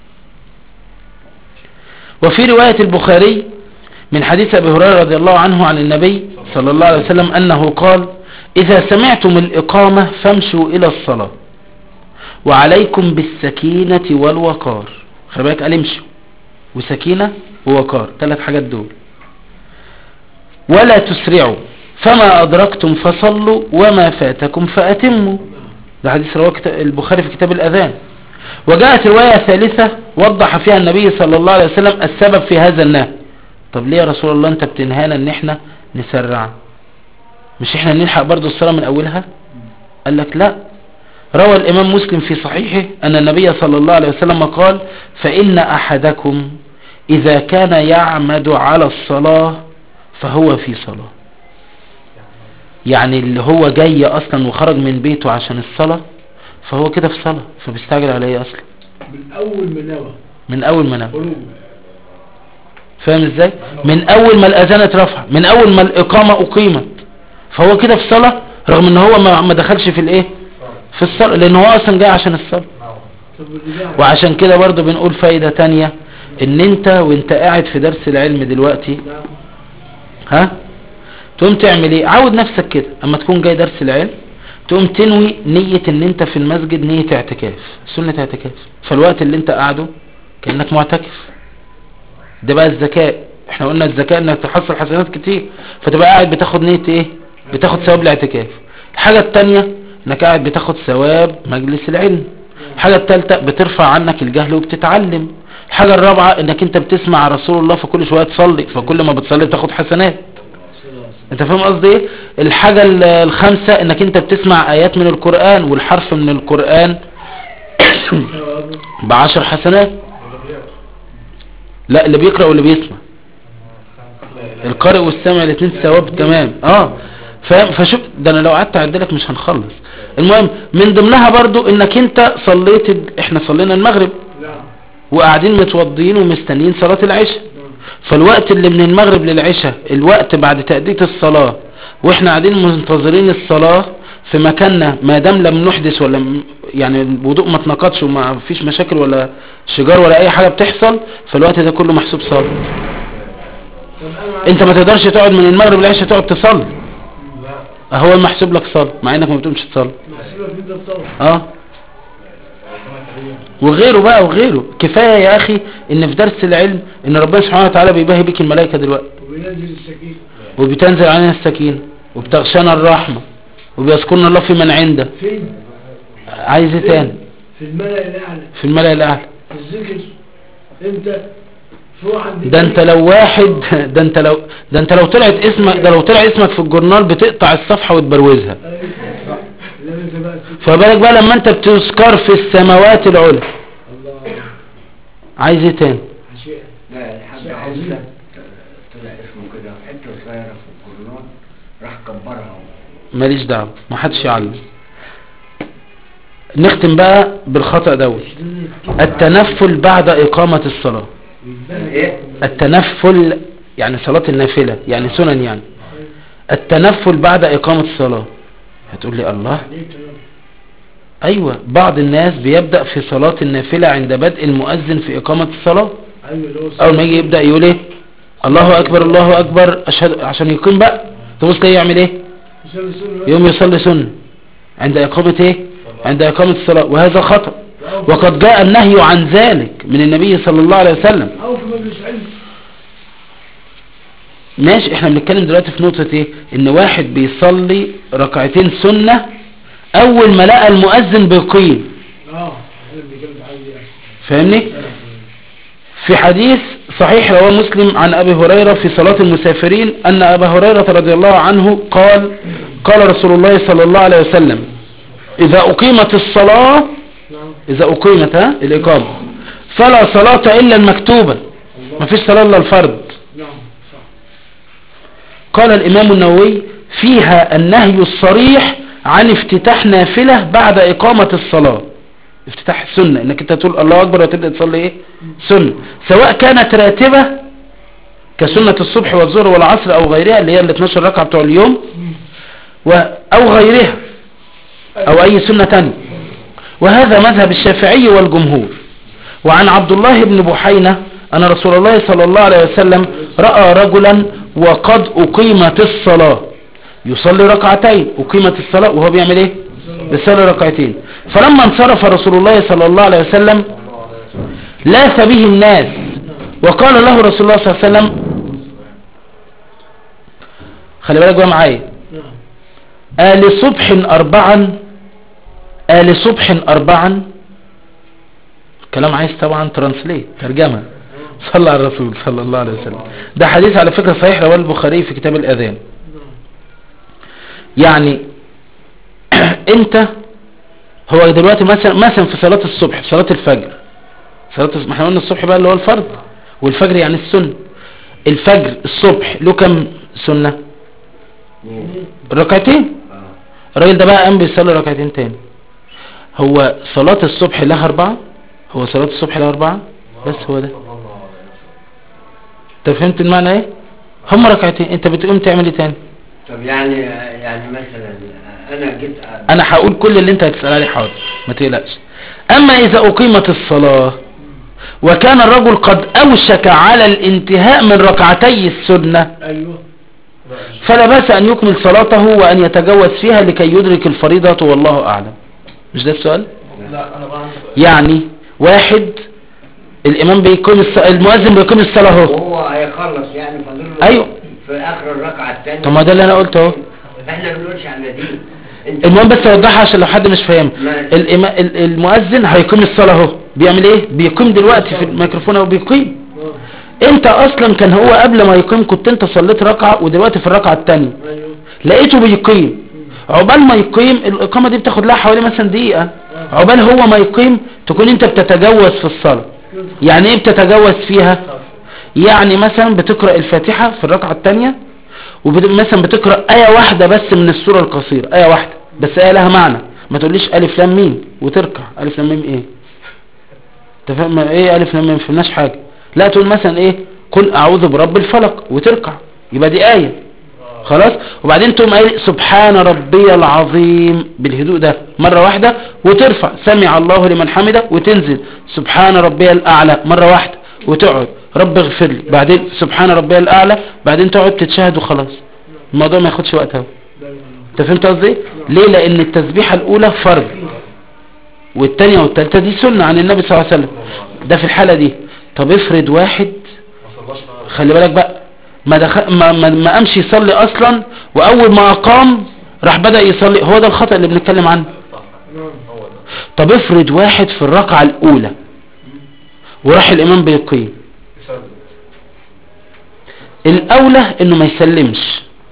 وفي رواية البخاري من حديث أبي هريرة رضي الله عنه عن النبي صلى الله عليه وسلم أنه قال إذا سمعتم الإقامة فامشوا إلى الصلاة وعليكم بالسكينة والوقار خلي بالك قال امشوا وسكينة ووقار ثلاث حاجات دول ولا تسرعوا فما أدركتم فصلوا وما فاتكم فأتموا ده حديث رواه كتاب- البخاري في كتاب الأذان وجاءت رواية ثالثة وضح فيها النبي صلى الله عليه وسلم السبب في هذا النهي طب ليه يا رسول الله انت بتنهانا ان احنا نسرع مش احنا نلحق برضو الصلاة من اولها قال لك لا روى الامام مسلم في صحيحه ان النبي صلى الله عليه وسلم قال فان احدكم اذا كان يعمد على الصلاة فهو في صلاة يعني اللي هو جاي اصلا وخرج من بيته عشان الصلاة فهو كده في صلاة فبيستعجل على ايه اصلا من اول ما نوى من اول ما نام خروج فاهم ازاي من اول ما الاذان اترفع من اول ما الاقامة اقيمت فهو كده في صلاة رغم ان هو ما ما دخلش في الايه في الصلاة لان هو اصلا جاي عشان الصلاة طب واللي بعد وعشان كده برضو بنقول فايدة تانية ان انت وانت قاعد في درس العلم دلوقتي نعم. ها تقوم تعمل ايه عود نفسك كده اما تكون جاي درس العلم تقوم تنوي نية ان انت في المسجد نية اعتكاف سنة اعتكاف فالوقت اللي انت قاعده كأنك معتكف ده بقى الذكاء احنا قلنا الذكاء انك تحصل حسنات كتير فتبقى قاعد بتاخد نية ايه بتاخد ثواب الاعتكاف الحاجة التانية انك قاعد بتاخد ثواب مجلس العلم الحاجة التالتة بترفع عنك الجهل وبتتعلم الحاجة الرابعة انك انت بتسمع رسول الله فكل شوية تصلي فكل ما بتصلي بتاخد حسنات انت فاهم قصدي ايه الحاجة ال- الخامسة انك انت بتسمع ايات من القرآن والحرف من القرآن ثوابه بعشر حسنات لا اللي بيقرأ واللي بيسمع القارئ والسامع الاثنين ثواب تمام اه فاهم فشوف ده انا لو قعدت اعدلك مش هنخلص المهم من ضمنها برضو انك انت صليت ال- احنا صلينا المغرب نعم وقاعدين متوضيين ومستنيين صلاة العشاء فالوقت اللي من المغرب للعشاء الوقت بعد تأدية الصلاة واحنا قاعدين منتظرين الصلاة في مكاننا ما دام لم نحدث ولا م- يعني الوضوء ما اتنقضش وما فيش مشاكل ولا شجار ولا اي حاجة بتحصل فالوقت ده كله محسوب صلاة طب انا انت ما تقدرش تقعد من المغرب للعشاء تقعد تصلي هو محسوب لك صلاة مع انك ما بتقومش تصلي محسوبة في ده الطرف اه وغيره بقى وغيره كفاية يا اخي ان في درس العلم ان ربنا سبحانه وتعالى بيباهي بك الملائكة دلوقتي وبينزل السكين وبتنزل علينا السكينة وبتغشانا الرحمة وبيذكرنا الله في من عنده فين عايز ايه تاني في الملأ الأعلى في الملأ الأعلى في الذكر انت فوق عند ده انت لو واحد ده انت لو ده انت لو طلعت اسمك ده لو طلع اسمك في الجورنال بتقطع الصفحة وتبروزها أيوة. لا انت بقى فبالك بقى لما انت بتذكر في السماوات العلى الله عايز ايه تاني عشاء لا الحاج شيء عزة عظيم. طلع اسمه كده حتة صغيرة في الجرنان راح كبرها ماليش دعوة ما حدش يعلم نختم بقى بالخطأ دوت التنفل بعد إقامة الصلاة ايه التنفل يعني صلاة النافلة يعني سنن يعني التنفل بعد إقامة الصلاة هتقول لي الله عليك يا أيوة بعض الناس بيبدأ في صلاة النافلة عند بدء المؤذن في إقامة الصلاة ايوه اللي هو أول ما يجي يبدأ يقول إيه الله أكبر الله أكبر أشهد عشان يقيم بقى تبص ليه يعمل إيه يصلي سنة يوم يصلي سنة عند إقامة إيه عند إقامة الصلاة وهذا خطأ وقد جاء النهي عن ذلك من النبي صلى الله عليه وسلم او في مجلس علم ماشي احنا بنتكلم دلوقتي في نقطة ايه ان واحد بيصلي ركعتين سنة اول ما لقى المؤذن بيقيم اه احنا بنتكلم في حاجه دي فاهمني في حديث صحيح رواه مسلم عن ابي هريرة في صلاة المسافرين ان ابا هريرة رضي الله عنه قال قال رسول الله صلى الله عليه وسلم اذا اقيمت الصلاة نعم اذا اقيمت ها الاقامة فلا صلاة الا المكتوبة الله مفيش صلاة الا الفرض نعم صح قال الامام النووي فيها النهي الصريح عن افتتاح نافلة بعد اقامة الصلاة افتتاح السنة انك انت تقول الله اكبر وتبدأ تصلي ايه سنة سواء كانت راتبة كسنة الصبح والظهر والعصر او غيرها اللي هي ال 12 ركعة بتوع اليوم و او غيرها او اي سنة تانية وهذا مذهب الشافعي والجمهور وعن عبد الله بن بحينة أن رسول الله صلى الله عليه وسلم رأى رجلا وقد أقيمت الصلاة يصلي ركعتين أقيمت الصلاة وهو بيعمل ايه بيصلي ركعتين فلما انصرف رسول الله صلى الله عليه وسلم لاث به الناس وقال له رسول الله صلى الله عليه وسلم خلي بالك بقى معايا نعم آل صبح أربعا آل صبح أربعا كلام عايز طبعا ترانسليت ترجمة صلى على الرسول صلى الله عليه وسلم ده حديث على فكرة صحيح رواه البخاري في كتاب الأذان يعني انت هو دلوقتي مثلا مثلا في صلاة الصبح في صلاة الفجر صلاة الصبح ما احنا قلنا الصبح بقى اللي هو الفرض والفجر يعني السنة الفجر الصبح له كم سنة ركعتين الراجل ده بقى قام بيصلي ركعتين تاني هو صلاة الصبح لها أربعة هو صلاة الصبح لها أربعة بس هو ده انت فهمت المعنى ايه هم ركعتين انت بتقوم تعمل ايه تاني طب يعني يعني مثلا انا جيت أ- انا هقول كل اللي انت هتسأل عليه حاضر ما تقلقش اما اذا اقيمت الصلاة وكان الرجل قد اوشك على الانتهاء من ركعتي السنة ايوه فلا بأس ان يكمل صلاته وان يتجوز فيها لكي يدرك الفريضة والله اعلم مش ده السؤال لا انا بقى عندي يعني واحد الامام بيقيم الص... المؤذن بيقيم الصلاة اهو وهو هيخلص يعني فاضل له أيوه. في اخر الركعه الثانيه طب ما ده اللي انا قلته اهو احنا ما بنقولش على دي انت المهم بس اوضحها عشان لو حد مش فاهم ماشي. الإما... ال- المؤذن هيقيم الصلاة اهو بيعمل ايه بيقيم دلوقتي في الميكروفون اهو بيقيم انت اصلا كان هو قبل ما يقيم كنت انت صليت ركعة ودلوقتي في الركعة التانية ايوه لقيته بيقيم عقبال ما يقيم الاقامة دي بتاخد لها حوالي مثلا دقيقة عقبال هو ما يقيم تكون انت بتتجوز في الصلاة يعني ايه بتتجوز فيها يعني مثلا بتقرأ الفاتحة في الركعة التانية ومثلا بتقرأ آية واحدة بس من السورة القصيرة آية واحدة بس آية لها معنى ما تقوليش ألف لام ميم وتركع ألف لام ميم ايه تفهم ايه ألف لام ميم ما فهمناش حاجة لا تقول مثلا ايه قل أعوذ برب الفلق وتركع يبقى دي آية خلاص وبعدين تقوم قايل سبحان ربي العظيم بالهدوء ده مرة واحدة وترفع سمع الله لمن حمده وتنزل سبحان ربي الأعلى مرة واحدة وتقعد رب اغفر لي بعدين سبحان ربي الأعلى بعدين تقعد تتشهد وخلاص الموضوع ما ياخدش وقت اهو انت فهمت قصدي إيه؟ ليه لان التسبيحة الاولى فرض والتانية والتالتة دي سنة عن النبي صلى الله عليه وسلم ده في الحالة دي طب افرض واحد ما صلاش معانا. خلي بالك بقى ما, دخل ما, ما, ما قامش يصلي اصلا واول ما اقام راح بدأ يصلي هو ده الخطأ اللي بنتكلم عنه صح هو ده طب افرض واحد في الركعة الاولى وراح الامام بيقيم يسلم الاولى انه ما يسلمش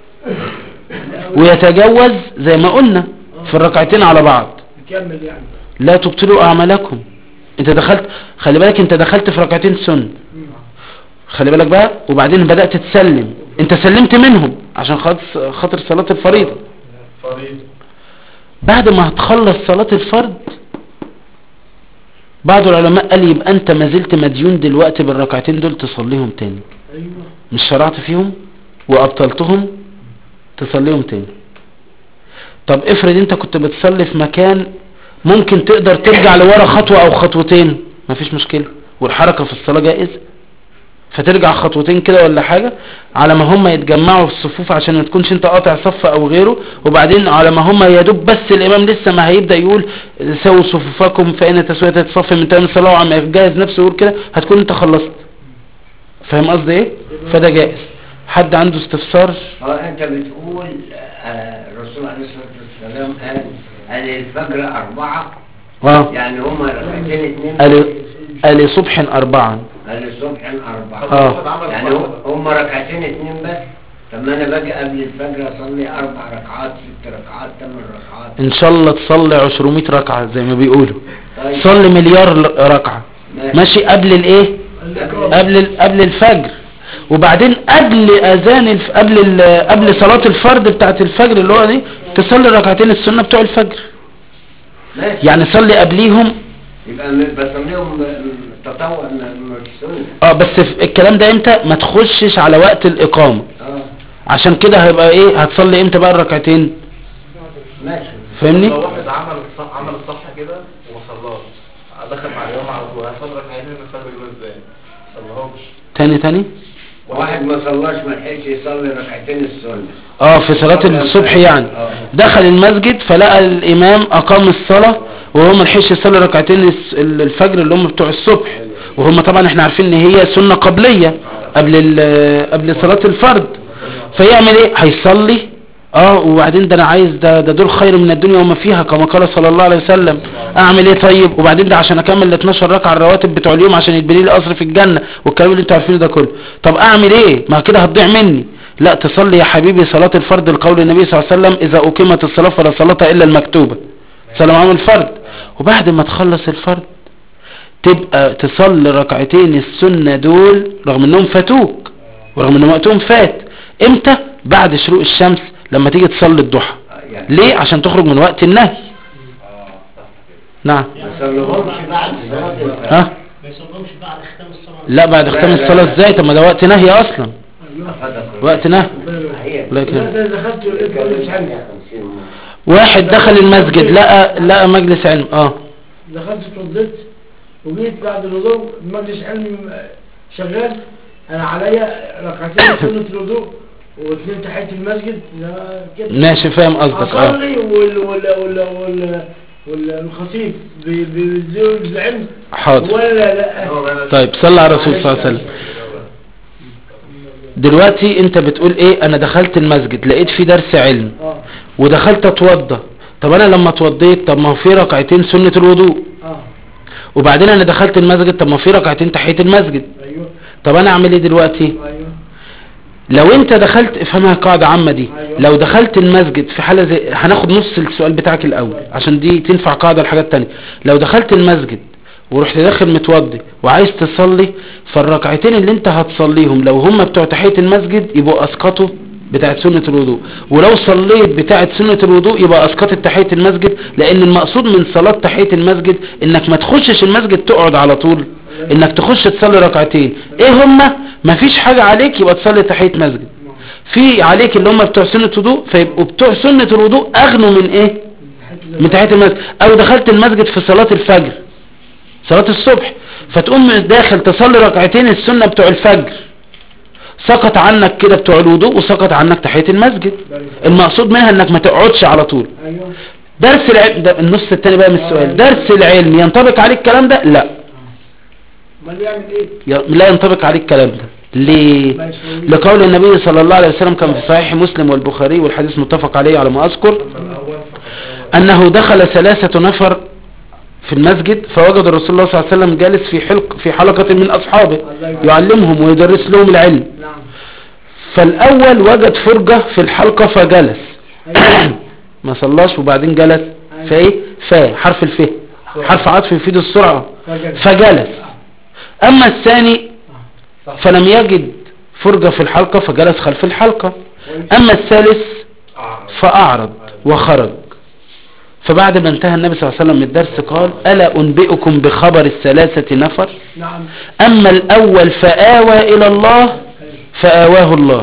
ويتجوز زي ما قلنا في الركعتين على بعض نكمل يعني لا تبطلوا اعمالكم انت دخلت خلي بالك انت دخلت في ركعتين سنة خلي بالك بقى وبعدين بدأت تسلم انت سلمت منهم عشان خاطر خاطر صلاة الفريضة فريد بعد ما هتخلص صلاة الفرض بعض العلماء قال يبقى انت ما زلت مديون دلوقتي بالركعتين دول تصليهم تاني ايوه مش شرعت فيهم وابطلتهم تصليهم تاني طب افرض انت كنت بتصلي في مكان ممكن تقدر ترجع لورا خطوة او خطوتين مفيش مشكلة والحركة في الصلاة جائز فترجع خطوتين كده ولا حاجة على ما هم يتجمعوا في الصفوف عشان ما تكونش انت قاطع صف او غيره وبعدين على ما هم يدوب بس الامام لسه ما هيبدأ يقول سووا صفوفكم فإن تسوية الصف من تمام الصلاة وعم يجهز نفسه يقول كده هتكون انت خلصت فاهم قصدي ايه فده جائز حد عنده استفسار اه انت بتقول آه، الرسول عليه الصلاه والسلام قال قال الفجر اربعه اه يعني هما ركعتين اتنين قال قال صبح أربعا قال الصبح اربعه اه يعني هم- هما ركعتين اتنين بس طب ما انا باجي قبل الفجر اصلي اربع ركعات ست ركعات ثمان ركعات ان شاء الله تصلي 200 ركعة زي ما بيقولوا طيب صلي مليار ل- ركعة ماشي قبل الايه قبل ال- قبل الفجر وبعدين قبل اذان الف... قبل ال... قبل صلاة الفرض بتاعت الفجر اللي هو دي تصلي ركعتين السنة بتوع الفجر ماشي يعني صلي قبليهم يبقى م- بسميهم تطوع م- مش سنة اه بس في الكلام ده امتى ما تخشش على وقت الاقامة اه عشان كده هيبقى ايه هتصلي امتى بقى الركعتين ماشي فاهمني لو واحد عمل الصح عمل الصح كده وما صلاش دخل مع اليوم على طول هياخد ركعتين من الفجر دول ازاي؟ ما صلاهمش تاني تاني واحد ما صلاش ما لحقش يصلي ركعتين السنة اه في صلاة الصبح يعني اه. دخل المسجد فلقى الامام اقام الصلاة وهو ما لحقش يصلي ركعتين الس- الفجر اللي هم بتوع الصبح وهم طبعا احنا عارفين ان هي سنة قبلية قبل ال- قبل صلاة الفرض فيعمل ايه هيصلي اه وبعدين ده انا عايز ده, ده دول خير من الدنيا وما فيها كما قال صلى الله عليه وسلم اعمل ايه طيب وبعدين ده عشان اكمل ال 12 ركعه الرواتب بتوع اليوم عشان يتبني لي قصر في الجنه والكلام اللي انتوا عارفينه ده كله طب اعمل ايه ما كده هتضيع مني لا تصلي يا حبيبي صلاه الفرض لقول النبي صلى الله عليه وسلم اذا اقيمت الصلاه فلا صلاه الا المكتوبه صلاه معاهم الفرض وبعد ما تخلص الفرض تبقى تصلي ركعتين السنه دول رغم انهم فاتوك ورغم ان وقتهم فات امتى بعد شروق الشمس لما تيجي تصلي الضحى آه، يعني ليه عشان تخرج من وقت النهي نعم ما صلوهمش بعد صلاة الفجر ها ما يصلهمش بعد ختام الصلاة لا بعد ختام لا، لا، الصلاة لا. ازاي طب ما ده وقت نهي اصلا فدخل. وقت نهي هي الله يكرمك. اذا دخلت ولقيت كل مش عندي واحد دخل المسجد لقى لقى مجلس علم اه دخلت اتوضيت وجيت بعد الوضوء مجلس علم شغال انا عليا ركعتين سنة الوضوء واثنين تحية المسجد لا كده ماشي فاهم قصدك اه اصلي وال وال وال وال والخطيب بي- بيزيد العلم حاضر ولا لا طيب صلى على الرسول صلى الله عليه وسلم دلوقتي انت بتقول ايه انا دخلت المسجد لقيت في درس علم اه ودخلت اتوضى طب انا لما اتوضيت طب ما هو في ركعتين سنة الوضوء اه وبعدين انا دخلت المسجد طب ما في ركعتين تحية المسجد ايوه طب انا اعمل ايه دلوقتي ايوه لو انت دخلت افهمها قاعدة عامة دي أيوة. لو دخلت المسجد في حالة زي هناخد نص السؤال بتاعك الاول عشان دي تنفع قاعدة لحاجات تانية لو دخلت المسجد ورحت داخل متوضي وعايز تصلي فالركعتين اللي انت هتصليهم لو هم بتوع تحية المسجد يبقوا اسقطوا بتاعت سنة الوضوء ولو صليت بتاعت سنة الوضوء يبقى اسقطت تحية المسجد لان المقصود من صلاة تحية المسجد انك ما تخشش المسجد تقعد على طول انك تخش تصلي ركعتين ايه هما مفيش حاجة عليك يبقى تصلي تحية مسجد في عليك اللي هم بتوع سنة الوضوء فيبقوا بتوع سنة الوضوء اغنوا من ايه من تحية المسجد او دخلت المسجد في صلاة الفجر صلاة الصبح فتقوم داخل تصلي ركعتين السنة بتوع الفجر سقط عنك كده بتوع الوضوء وسقط عنك تحية المسجد المقصود منها انك ما تقعدش على طول ايوه درس العلم ده النص التاني بقى من السؤال درس العلم ينطبق عليه الكلام ده لا امال يعمل ايه ي- لا ينطبق عليه الكلام ده ليه لقول النبي صلى الله عليه وسلم كان في صحيح مسلم والبخاري والحديث متفق عليه على ما اذكر انه دخل ثلاثة نفر في المسجد فوجد الرسول الله صلى الله عليه وسلم جالس في حلق في حلقة من اصحابه يعلمهم ويدرس لهم العلم نعم فالاول وجد فرجة في الحلقة فجلس ايوه ما صلاش وبعدين جلس فايه فا حرف الف حرف عطف يفيد السرعة فجلس. فجلس اما الثاني فلم يجد فرجة في الحلقة فجلس خلف الحلقة اما الثالث فاعرض وخرج فبعد ما انتهى النبي صلى الله عليه وسلم من الدرس قال ألا أنبئكم بخبر الثلاثة نفر نعم أما الأول فآوى إلى الله فآواه الله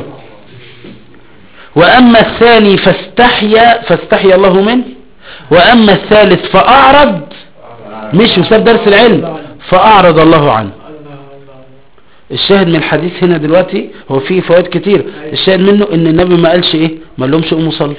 وأما الثاني فاستحيا فاستحيا الله منه وأما الثالث فأعرض مش وساب درس العلم فأعرض الله عنه الله الله الشاهد من الحديث هنا دلوقتي هو فيه فوائد كتير الشاهد منه ان النبي ما قالش ايه ما لهمش قوموا صلوا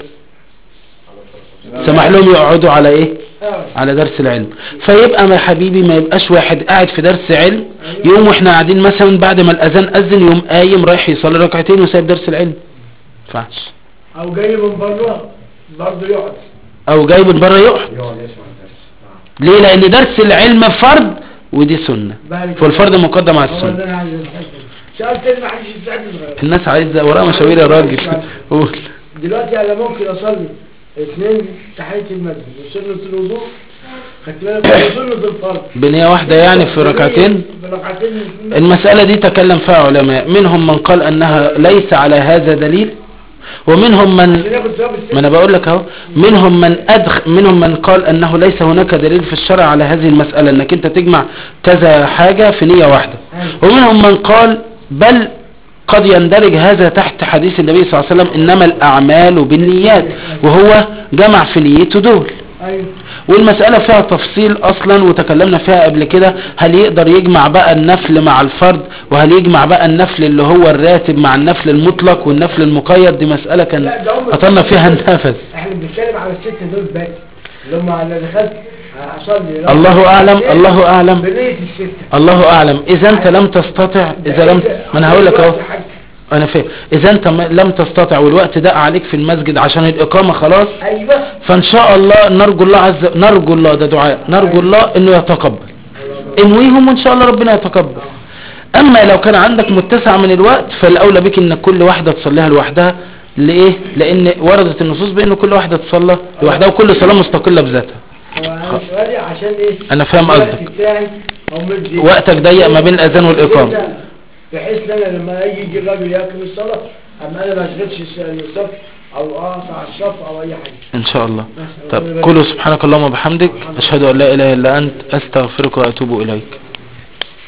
سمح لهم يقعدوا على ايه آه. على درس العلم فيبقى ما حبيبي ما يبقاش واحد قاعد في درس علم يوم واحنا قاعدين مثلا بعد ما الاذان اذن يوم قايم رايح يصلي ركعتين وسايب درس العلم ما ينفعش او جاي من بره برضه يقعد او جاي من بره يقعد يقعد يسمع الدرس ليه لان درس العلم فرض ودي سنة بارك فالفرض مقدم على هو السنة ده انا عايز أتحكم. سؤال تاني ما حدش يساعدني صغير الناس عايزة وراها مشاوير يا راجل قول دلوقتي انا ممكن اصلي اثنين تحية المسجد وسنة الوضوء خدت بالك هو سنة الفرض بنية واحدة يعني في ركعتين في ركعتين المسألة دي تكلم فيها علماء منهم من قال أنها ليس على هذا دليل ومنهم من عشان ياخد ثواب الست ما انا بقول لك اهو منهم من ادخ منهم من قال انه ليس هناك دليل في الشرع على هذه المسألة انك انت تجمع كذا حاجة في نية واحدة ومنهم من قال بل قد يندرج هذا تحت حديث النبي صلى الله عليه وسلم انما الاعمال بالنيات وهو جمع في نيته دول ايوه والمسألة فيها تفصيل اصلا وتكلمنا فيها قبل كده هل يقدر يجمع بقى النفل مع الفرد وهل يجمع بقى النفل اللي هو الراتب مع النفل المطلق والنفل المقيد دي مسألة كان لا، ده هم- قطرنا فيها النفس احنا بنتكلم على الستة دول بس اللي هم انا دخلت اصلي الله أعلم، الله أعلم. بنية الستة الله اعلم اذا انت لم تستطع اذا لم ما انا هقول لك اهو انا فاهم اذا انت م- لم تستطع والوقت دق عليك في المسجد عشان الاقامة خلاص ايوه فان شاء الله نرجو الله عز نرجو الله ده دعاء نرجو الله انه يتقبل انويهم وان شاء الله ربنا يتقبل اما لو كان عندك متسع من الوقت فالاولى بك ان كل واحدة تصليها لوحدها لإيه؟ لأن وردت النصوص بأن كل واحدة تصلى لوحدها وكل صلاة مستقلة بذاتها هو انا سؤالي عشان ايه أنا فاهم الوقت قصدك. بتاعي او مدي وقتك ضيق ما بين الأذان والإقامة. بحيث ان انا لما يجي يجي الراجل ياكل الصلاه اما انا ما اشغلش الصف او اقطع الصف او اي حاجه إن شاء الله بس طب كله سبحانك اللهم وبحمدك أشهد أن لا إله إلا أنت أستغفرك وأتوب إليك